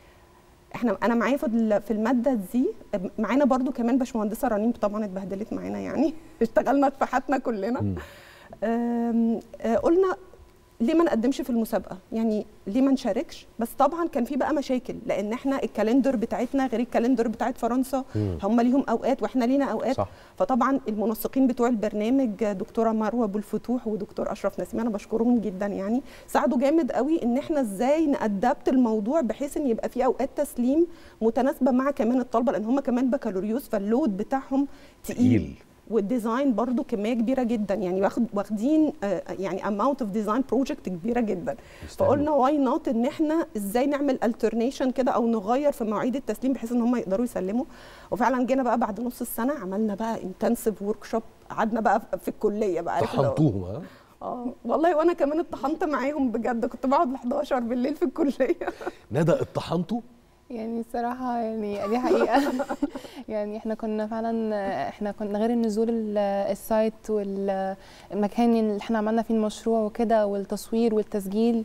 احنا انا معايا في ال- في الماده دي معانا برضو كمان باشمهندسه رنيم طبعا اتبهدلت معانا يعني اشتغلنا اتفحتنا كلنا مم. آم، آه، قلنا ليه ما نقدمش في المسابقه يعني ليه ما نشاركش بس طبعا كان في بقى مشاكل لان احنا الكالندر بتاعتنا غير الكالندر بتاعت فرنسا مم. هم ليهم اوقات واحنا لينا اوقات صح فطبعا المنسقين بتوع البرنامج دكتوره مروه ابو الفتوح ودكتور اشرف نسيم انا بشكرهم جدا يعني ساعدوا جامد قوي ان احنا ازاي نادبت الموضوع بحيث ان يبقى في اوقات تسليم متناسبه مع كمان الطلبه لان هم كمان بكالوريوس فاللود بتاعهم تقيل تقيل والديزاين برضو كميه كبيره جدا يعني واخد واخدين آه، يعني اماونت اوف ديزاين بروجكت كبيره جدا يستاهلوا. فقلنا واي نوت ان احنا ازاي نعمل الترنيشن كده او نغير في مواعيد التسليم بحيث ان هم يقدروا يسلموا وفعلا جينا بقى بعد نص السنه عملنا بقى انتنسيف ورك شوب قعدنا بقى في الكليه بقى عارف اللي هو- طحنتوهم ها اه والله وانا كمان اتطحنت معاهم بجد كنت بقعد ل 11 بالليل في الكليه ندى اتطحنتوا يعني الصراحة يعني دي حقيقة يعني احنا كنا فعلا احنا كنا غير النزول ال- السايت والمكان اللي احنا عملنا فيه المشروع وكده والتصوير والتسجيل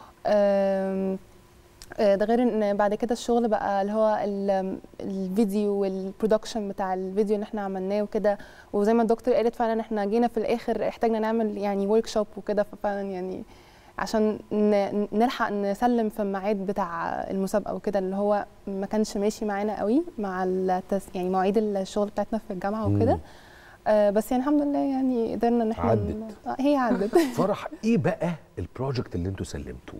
آم، آه، ده غير ان بعد كده الشغل بقى اللي هو ال- الفيديو والبرودكشن بتاع الفيديو اللي احنا عملناه وكده وزي ما الدكتور قالت فعلا احنا جينا في الاخر احتاجنا نعمل يعني ورك شوب وكده ففعلا يعني عشان ن- نلحق نسلم في الميعاد بتاع المسابقه وكده اللي هو ما كانش ماشي معانا قوي مع التس يعني مواعيد الشغل بتاعتنا في الجامعه مم. وكده آه بس يعني الحمد لله يعني قدرنا ان احنا عدت. آه، هي عدت فرح ايه بقى البروجكت اللي انتوا سلمتوه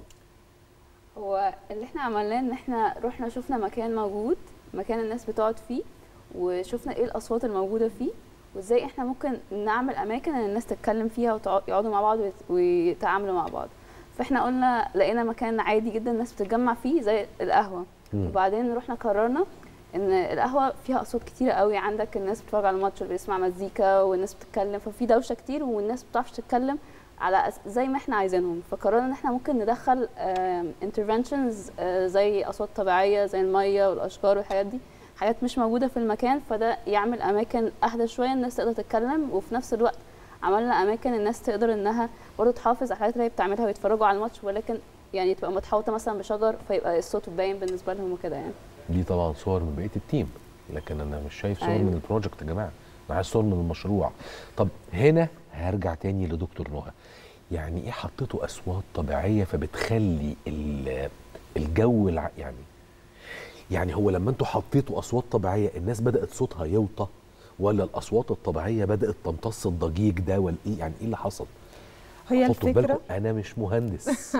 هو اللي احنا عملناه ان احنا رحنا شفنا مكان موجود مكان الناس بتقعد فيه وشفنا ايه الاصوات الموجوده فيه وازاي احنا ممكن نعمل اماكن ان الناس تتكلم فيها ويقعدوا مع بعض ويت- ويتعاملوا مع بعض فاحنا قلنا لقينا مكان عادي جدا الناس بتتجمع فيه زي القهوه مم. وبعدين رحنا قررنا ان القهوه فيها اصوات كتيره قوي عندك الناس بتتفرج على الماتش واللي بيسمع مزيكا والناس بتتكلم ففي دوشه كتير والناس ما بتعرفش تتكلم على أس- زي ما احنا عايزينهم فقررنا ان احنا ممكن ندخل انترفنشنز زي اصوات طبيعيه زي الميه والاشجار والحاجات دي حاجات مش موجوده في المكان فده يعمل اماكن اهدى شويه الناس تقدر تتكلم وفي نفس الوقت عملنا اماكن الناس تقدر انها برضه تحافظ على الحاجات اللي هي بتعملها ويتفرجوا على الماتش ولكن يعني تبقى متحوطه مثلا بشجر فيبقى الصوت باين بالنسبه لهم وكده يعني دي طبعا صور من بقيه التيم لكن انا مش شايف صور أيوة. من البروجكت يا جماعه انا عايز صور من المشروع طب هنا هرجع تاني لدكتور نهى يعني ايه حطيتوا اصوات طبيعيه فبتخلي ال- الجو الع... يعني يعني هو لما انتوا حطيتوا اصوات طبيعيه الناس بدات صوتها يوطى ولا الاصوات الطبيعيه بدات تمتص الضجيج ده ولا ايه يعني ايه اللي حصل هي حطوا الفكره بالكم انا مش مهندس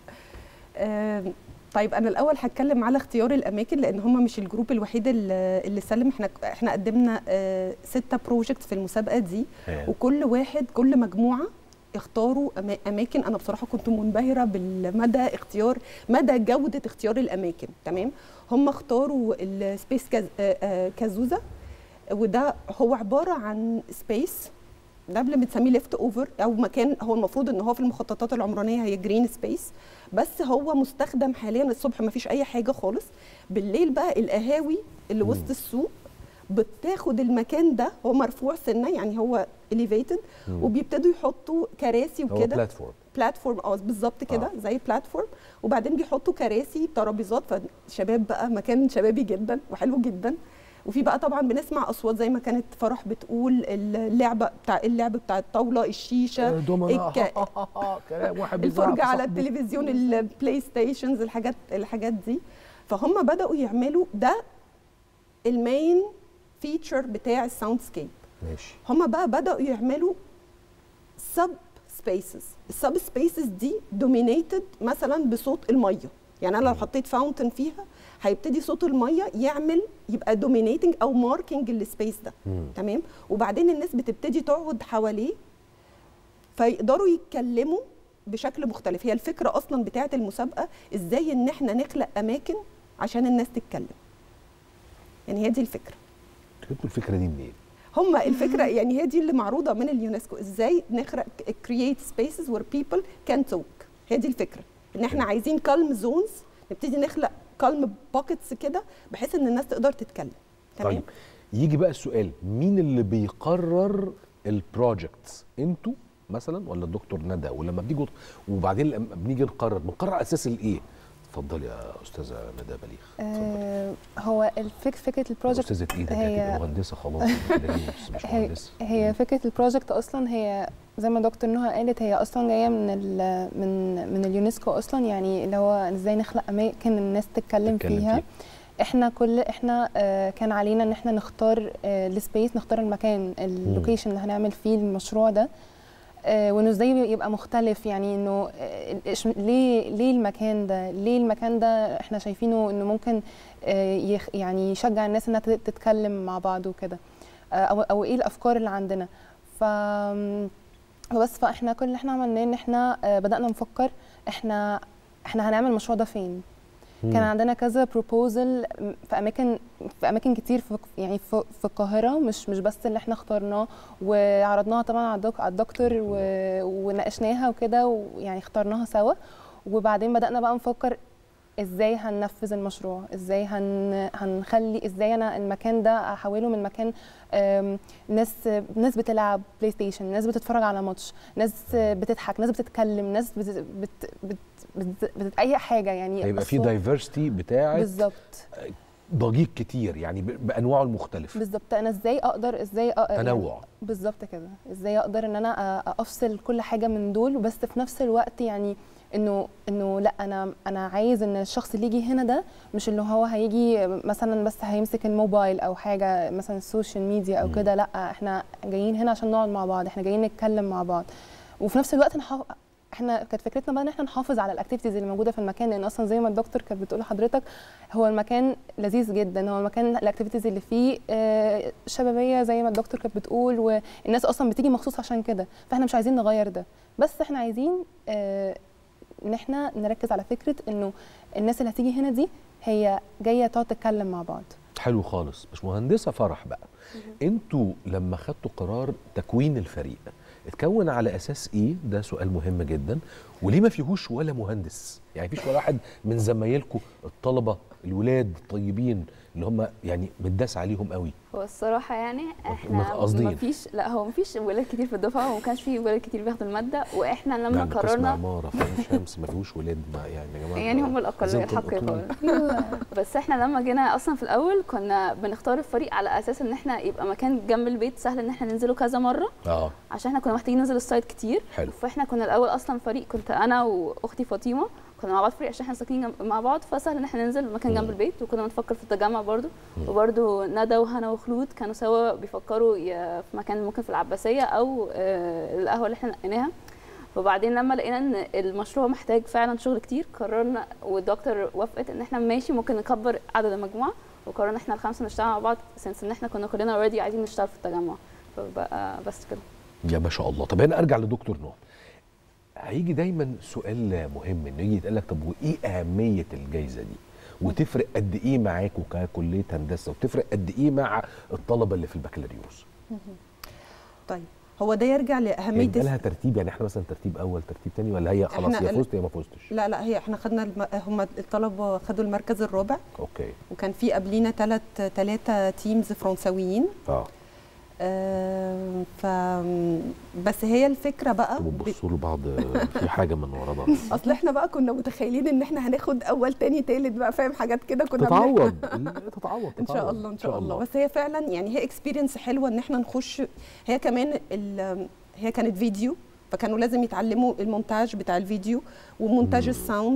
آم، طيب انا الاول هتكلم على اختيار الاماكن لان هم مش الجروب الوحيد اللي اللي سلم احنا احنا قدمنا آه، ستة بروجكت في المسابقه دي آه. وكل واحد كل مجموعه اختاروا أما- اماكن انا بصراحه كنت منبهره بالمدى اختيار مدى جوده اختيار الاماكن تمام هم اختاروا السبيس كاز آه، آه، كازوزا وده هو عباره عن سبيس ده اللي بنسميه ليفت اوفر او مكان هو المفروض ان هو في المخططات العمرانيه هي جرين سبيس بس هو مستخدم حاليا الصبح ما فيش اي حاجه خالص بالليل بقى القهاوي اللي مم. وسط السوق بتاخد المكان ده هو مرفوع سنه يعني هو اليفيتد مم. وبيبتدوا يحطوا كراسي هو وكده بلاتفورم بلاتفورم اه بالظبط كده آه. زي بلاتفورم وبعدين بيحطوا كراسي ترابيزات فشباب بقى مكان شبابي جدا وحلو جدا وفي بقى طبعا بنسمع اصوات زي ما كانت فرح بتقول اللعبه بتاع اللعب بتاع الطاوله الشيشه دومنا الك- كلام واحد بيزعق الفرجه في على صاحبه. التلفزيون البلاي ستيشنز الحاجات الحاجات دي فهم بداوا يعملوا ده المين فيتشر بتاع الساوند سكيب ماشي هم بقى بداوا يعملوا سب سبيسز السب سبيسز دي دومينيتد مثلا بصوت الميه يعني انا لو حطيت فاونتن فيها هيبتدي صوت الميه يعمل يبقى دومينيتنج او ماركينج السبيس ده مم. تمام وبعدين الناس بتبتدي تقعد حواليه فيقدروا يتكلموا بشكل مختلف هي الفكره اصلا بتاعه المسابقه ازاي ان احنا نخلق اماكن عشان الناس تتكلم يعني هي دي الفكره جبتوا الفكره دي منين؟ هم الفكره يعني هي دي اللي معروضه من اليونسكو ازاي نخلق create spaces where people can talk هي دي الفكره ان احنا عايزين calm zones نبتدي نخلق calm pockets كده بحيث ان الناس تقدر تتكلم تمام طيب يجي بقى السؤال مين اللي بيقرر البروجكتس انتوا مثلا ولا الدكتور ندى ولما بنيجي وبعدين لما بنيجي نقرر بنقرر على اساس الايه اتفضلي يا استاذه ندى بليغ آه هو الفك فكره البروجكت استاذه ايه ده هي- هي مهندسه خلاص بس مش هي, مهندسه هي فكره البروجكت اصلا هي زي ما دكتور نهى قالت هي اصلا جايه من ال من من اليونسكو اصلا يعني اللي هو ازاي نخلق اماكن الناس تتكلم تتكلم فيها فيها. احنا كل احنا آه، كان علينا ان احنا نختار آه، السبيس نختار المكان اللوكيشن اللي هنعمل فيه المشروع ده آه، وانه ازاي يبقى مختلف يعني انه آه، إيش- ليه ليه المكان ده ليه المكان ده احنا شايفينه انه ممكن آه، يخ- يعني يشجع الناس انها تت- تتكلم مع بعض وكده آه، او او ايه الافكار اللي عندنا ف بس فاحنا كل اللي احنا عملناه ان احنا آه، بدانا نفكر احنا احنا هنعمل المشروع ده فين كان عندنا كذا بروبوزل في اماكن في اماكن كتير في يعني في, في القاهره مش مش بس اللي احنا اخترناه وعرضناها طبعا على الدك- على الدكتور و- وناقشناها وكده ويعني اخترناها سوا وبعدين بدانا بقى نفكر ازاي هننفذ المشروع ازاي هن هنخلي ازاي انا المكان ده احوله من مكان آم، ناس ناس بتلعب بلاي ستيشن ناس بتتفرج على ماتش ناس بتضحك ناس بتتكلم ناس بت بت بت, بت, بت اي حاجه يعني هيبقى في أصوات. دايفرستي بتاعت بالظبط ضجيج كتير يعني ب- بانواعه المختلفه بالظبط انا ازاي اقدر ازاي أقدر تنوع. بالظبط كده ازاي اقدر ان انا أ- افصل كل حاجه من دول بس في نفس الوقت يعني انه انه لا انا انا عايز ان الشخص اللي يجي هنا ده مش اللي هو هيجي مثلا بس هيمسك الموبايل او حاجه مثلا السوشيال ميديا او كده لا احنا جايين هنا عشان نقعد مع بعض احنا جايين نتكلم مع بعض وفي نفس الوقت نحافظ احنا كانت فكرتنا بقى ان احنا نحافظ على الاكتيفيتيز اللي موجوده في المكان لان اصلا زي ما الدكتور كانت بتقول لحضرتك هو المكان لذيذ جدا هو المكان الاكتيفيتيز اللي فيه آه، شبابيه زي ما الدكتور كانت بتقول والناس اصلا بتيجي مخصوص عشان كده فاحنا مش عايزين نغير ده بس احنا عايزين آه، ان احنا نركز على فكره انه الناس اللي هتيجي هنا دي هي جايه تقعد تتكلم مع بعض حلو خالص مش مهندسه فرح بقى انتوا لما خدتوا قرار تكوين الفريق اتكون على اساس ايه ده سؤال مهم جدا وليه ما فيهوش ولا مهندس يعني مفيش ولا واحد من زمايلكم الطلبه الولاد الطيبين اللي هم يعني متداس عليهم قوي هو الصراحة يعني مش احنا قاصدين. مفيش لا هو مفيش ولاد كتير في الدفعة وما كانش في ولاد كتير بياخدوا المادة واحنا لما يعني قسم قررنا عماره فاهم شمس ما فيهوش ولاد ما يعني يا جماعه يعني هم الأقلية عايزين الحق تلقطوني. يقول بس احنا لما جينا اصلا في الاول كنا بنختار الفريق على اساس ان احنا يبقى مكان جنب البيت سهل ان احنا ننزله كذا مرة اه عشان احنا كنا محتاجين ننزل السايت كتير حلو. فاحنا كنا الاول اصلا فريق كنت انا واختي فاطمه كنا مع بعض فريق عشان احنا ساكنين جنب- مع بعض فسهل ان احنا ننزل مكان جنب البيت وكنا بنفكر في التجمع برضو وبرضو ندى وهنا وخلود كانوا سوا بيفكروا ي- في مكان ممكن في العباسيه او آه، القهوه اللي احنا لقيناها وبعدين لما لقينا ان المشروع محتاج فعلا شغل كتير قررنا والدكتور وافقت ان احنا ماشي ممكن نكبر عدد المجموعه وقررنا احنا الخمسه نشتغل مع بعض سنس ان احنا كنا كلنا اوريدي عايزين نشتغل في التجمع فبقى بس كده يا ما شاء الله طب انا ارجع لدكتور نوح هيجي دايما سؤال مهم انه يجي يتقال لك طب وايه اهميه الجائزه دي وتفرق قد ايه معاكوا ككليه هندسه وتفرق قد ايه مع الطلبه اللي في البكالوريوس طيب هو ده يرجع يعني لاهميه يبقى لها ترتيب يعني احنا مثلا ترتيب اول ترتيب تاني ولا هي خلاص إحنا يا ال- فزت يا ما فزتش لا لا هي احنا خدنا الم... هم الطلبه خدوا المركز الرابع اوكي وكان في قبلينا ثلاث ثلاثه تيمز فرنساويين اه آه ف بس هي الفكره بقى ب... بتبصوا لبعض في حاجه من ورا بعض اصل احنا بقى كنا متخيلين ان احنا هناخد اول تاني تالت بقى فاهم حاجات كده كنا تتعوض بنحلم. تتعوض ان شاء الله ان شاء الله بس هي فعلا يعني هي اكسبيرينس حلوه ان احنا نخش هي كمان ال... هي كانت فيديو فكانوا لازم يتعلموا المونتاج بتاع الفيديو ومونتاج الساوند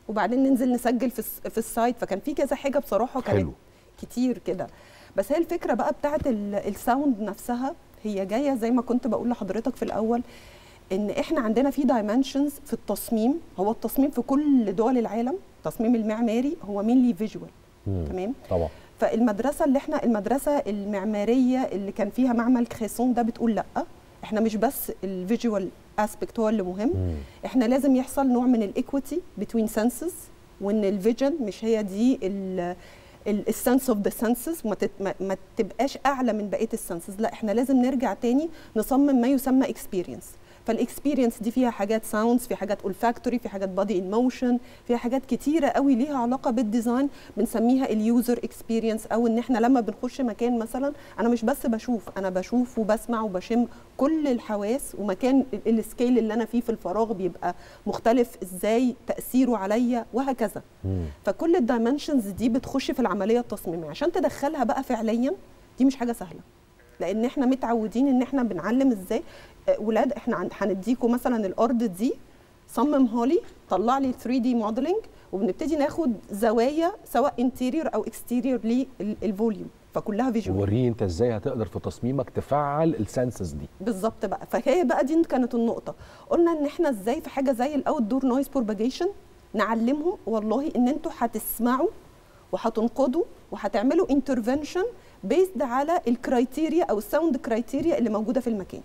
وبعدين ننزل نسجل في الس- في السايت فكان في كذا حاجه بصراحه كانت حلو. كتير كده بس هي الفكره بقى بتاعت ال- الساوند نفسها هي جايه زي ما كنت بقول لحضرتك في الاول ان احنا عندنا في دايمنشنز في التصميم هو التصميم في كل دول العالم التصميم المعماري هو مين فيجوال مم. تمام طبعا فالمدرسه اللي احنا المدرسه المعماريه اللي كان فيها معمل كريسون ده بتقول لا احنا مش بس الفيجوال اسبكت هو اللي مهم مم. احنا لازم يحصل نوع من الايكويتي بتوين سنسز وان الفيجن مش هي دي السنس اوف ذا سنسز وما تت- ما- ما تبقاش اعلى من بقيه السنسز لا احنا لازم نرجع تاني نصمم ما يسمى اكسبيرينس فالاكسبيرينس دي فيها حاجات ساوندز في حاجات اولفاكتوري في حاجات بادي ان موشن فيها حاجات كتيره قوي ليها علاقه بالديزاين بنسميها اليوزر اكسبيرينس او ان احنا لما بنخش مكان مثلا انا مش بس بشوف انا بشوف وبسمع وبشم كل الحواس ومكان ال- السكيل اللي انا فيه في الفراغ بيبقى مختلف ازاي تاثيره عليا وهكذا مم. فكل الدايمنشنز دي بتخش في العمليه التصميميه عشان تدخلها بقى فعليا دي مش حاجه سهله لان احنا متعودين ان احنا بنعلم ازاي آه، ولاد احنا عن- هنديكم مثلا الارض دي صممها لي طلع لي 3 دي موديلنج وبنبتدي ناخد زوايا سواء انتيريور او اكستيريور للفوليوم فكلها فيجوال وريني انت ازاي هتقدر في تصميمك تفعل السنسز دي بالظبط بقى فهي بقى دي كانت النقطه قلنا ان احنا ازاي في حاجه زي الاوت دور نويز بروباجيشن نعلمهم والله ان انتوا هتسمعوا وهتنقضوا وهتعملوا انترفنشن بيزد على الكرايتيريا او الساوند كرايتيريا اللي موجوده في المكان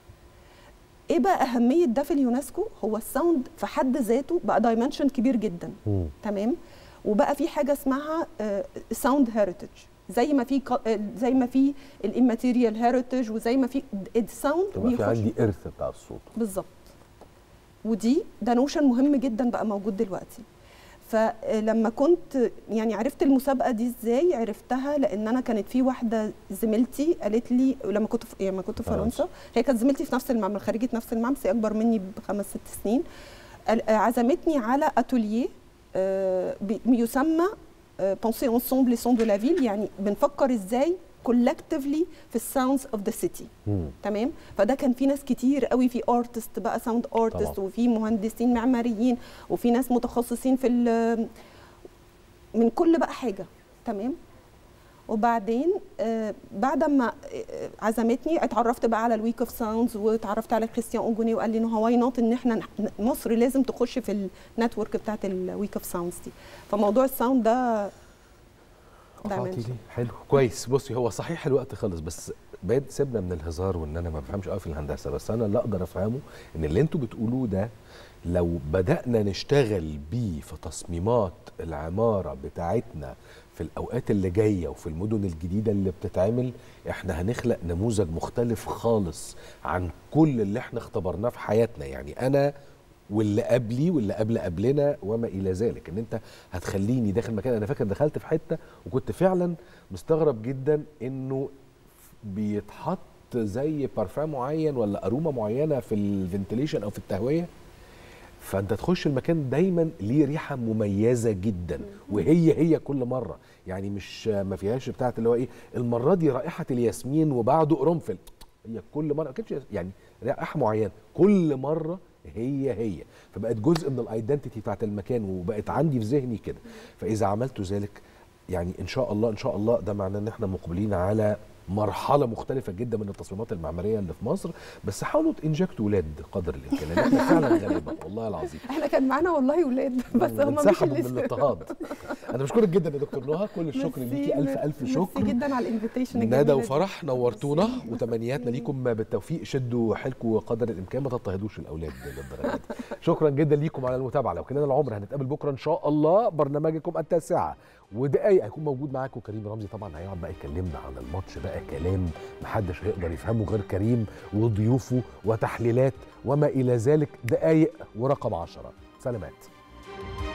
ايه بقى اهميه ده في اليونسكو هو الساوند في حد ذاته بقى دايمنشن كبير جدا مم. تمام وبقى في حاجه اسمها ساوند هيريتج زي ما في ك- آه، زي ما في الاماتيريال هيريتج وزي ما في الساوند تبقى في عندي ارث بتاع الصوت بالظبط ودي ده نوشن مهم جدا بقى موجود دلوقتي فلما كنت يعني عرفت المسابقه دي ازاي عرفتها لان انا كانت في واحده زميلتي قالت لي لما كنت في لما كنت في فرنسا. فرنسا هي كانت زميلتي في نفس المعمل خريجه نفس المعمل بس هي اكبر مني بخمس ست سنين قال- عزمتني على اتوليه آه، بي- يسمى بونسي انسومبل سون دو لا فيل يعني بنفكر ازاي كولكتيفلي في الساوندز اوف ذا سيتي مم. تمام فده كان في ناس كتير قوي في ارتست بقى ساوند ارتست طبعاً. وفي مهندسين معماريين وفي ناس متخصصين في ال- من كل بقى حاجه تمام وبعدين آه بعد ما آه، عزمتني اتعرفت بقى على الويك اوف ساوندز واتعرفت على كريستيان اوجوني وقال لي ان هو واي نوت ان احنا نح- مصر لازم تخش في النتورك بتاعت الويك اوف ساوندز دي فموضوع الساوند ده قطعتي dimension. ليه حلو كويس بصي هو صحيح الوقت خلص بس بعد سيبنا من الهزار وان انا ما بفهمش قوي في الهندسه بس انا اللي اقدر افهمه ان اللي انتوا بتقولوه ده لو بدانا نشتغل بيه في تصميمات العماره بتاعتنا في الاوقات اللي جايه وفي المدن الجديده اللي بتتعمل احنا هنخلق نموذج مختلف خالص عن كل اللي احنا اختبرناه في حياتنا يعني انا واللي قبلي واللي قبل قبلنا وما الى ذلك ان انت هتخليني داخل مكان انا فاكر دخلت في حته وكنت فعلا مستغرب جدا انه بيتحط زي بارفان معين ولا ارومه معينه في الفنتليشن او في التهويه فانت تخش المكان دايما ليه ريحه مميزه جدا وهي هي كل مره يعني مش ما فيهاش بتاعت اللي هو ايه المره دي رائحه الياسمين وبعده قرنفل هي كل مره ما كانتش يعني رائحه معينه كل مره هي هي فبقت جزء من الايدنتيتي بتاعت المكان وبقت عندي في ذهني كده فاذا عملت ذلك يعني ان شاء الله ان شاء الله ده معناه ان احنا مقبلين على مرحله مختلفه جدا من التصميمات المعماريه اللي في مصر بس حاولوا تنجكتوا ولاد قدر الامكان لان احنا فعلا غالبا والله العظيم احنا كان معانا والله ولاد بس هم مش انسحبوا اللي من الاضطهاد انا بشكرك جدا يا دكتور نهى كل الشكر ميرسي، ليكي الف الف ميرسي شكر جدا على الانفيتيشن ندى وفرح نورتونا وتمنياتنا ليكم بالتوفيق شدوا حيلكم قدر الامكان ما تضطهدوش الاولاد للدرجه دي شكرا جدا ليكم على المتابعه لو كان العمر هنتقابل بكره ان شاء الله برنامجكم التاسعه ودقايق هيكون موجود معاكم كريم رمزي طبعا هيقعد بقى يكلمنا عن الماتش بقى كلام محدش هيقدر يفهمه غير كريم وضيوفه وتحليلات وما الى ذلك دقايق ورقم عشرة سلامات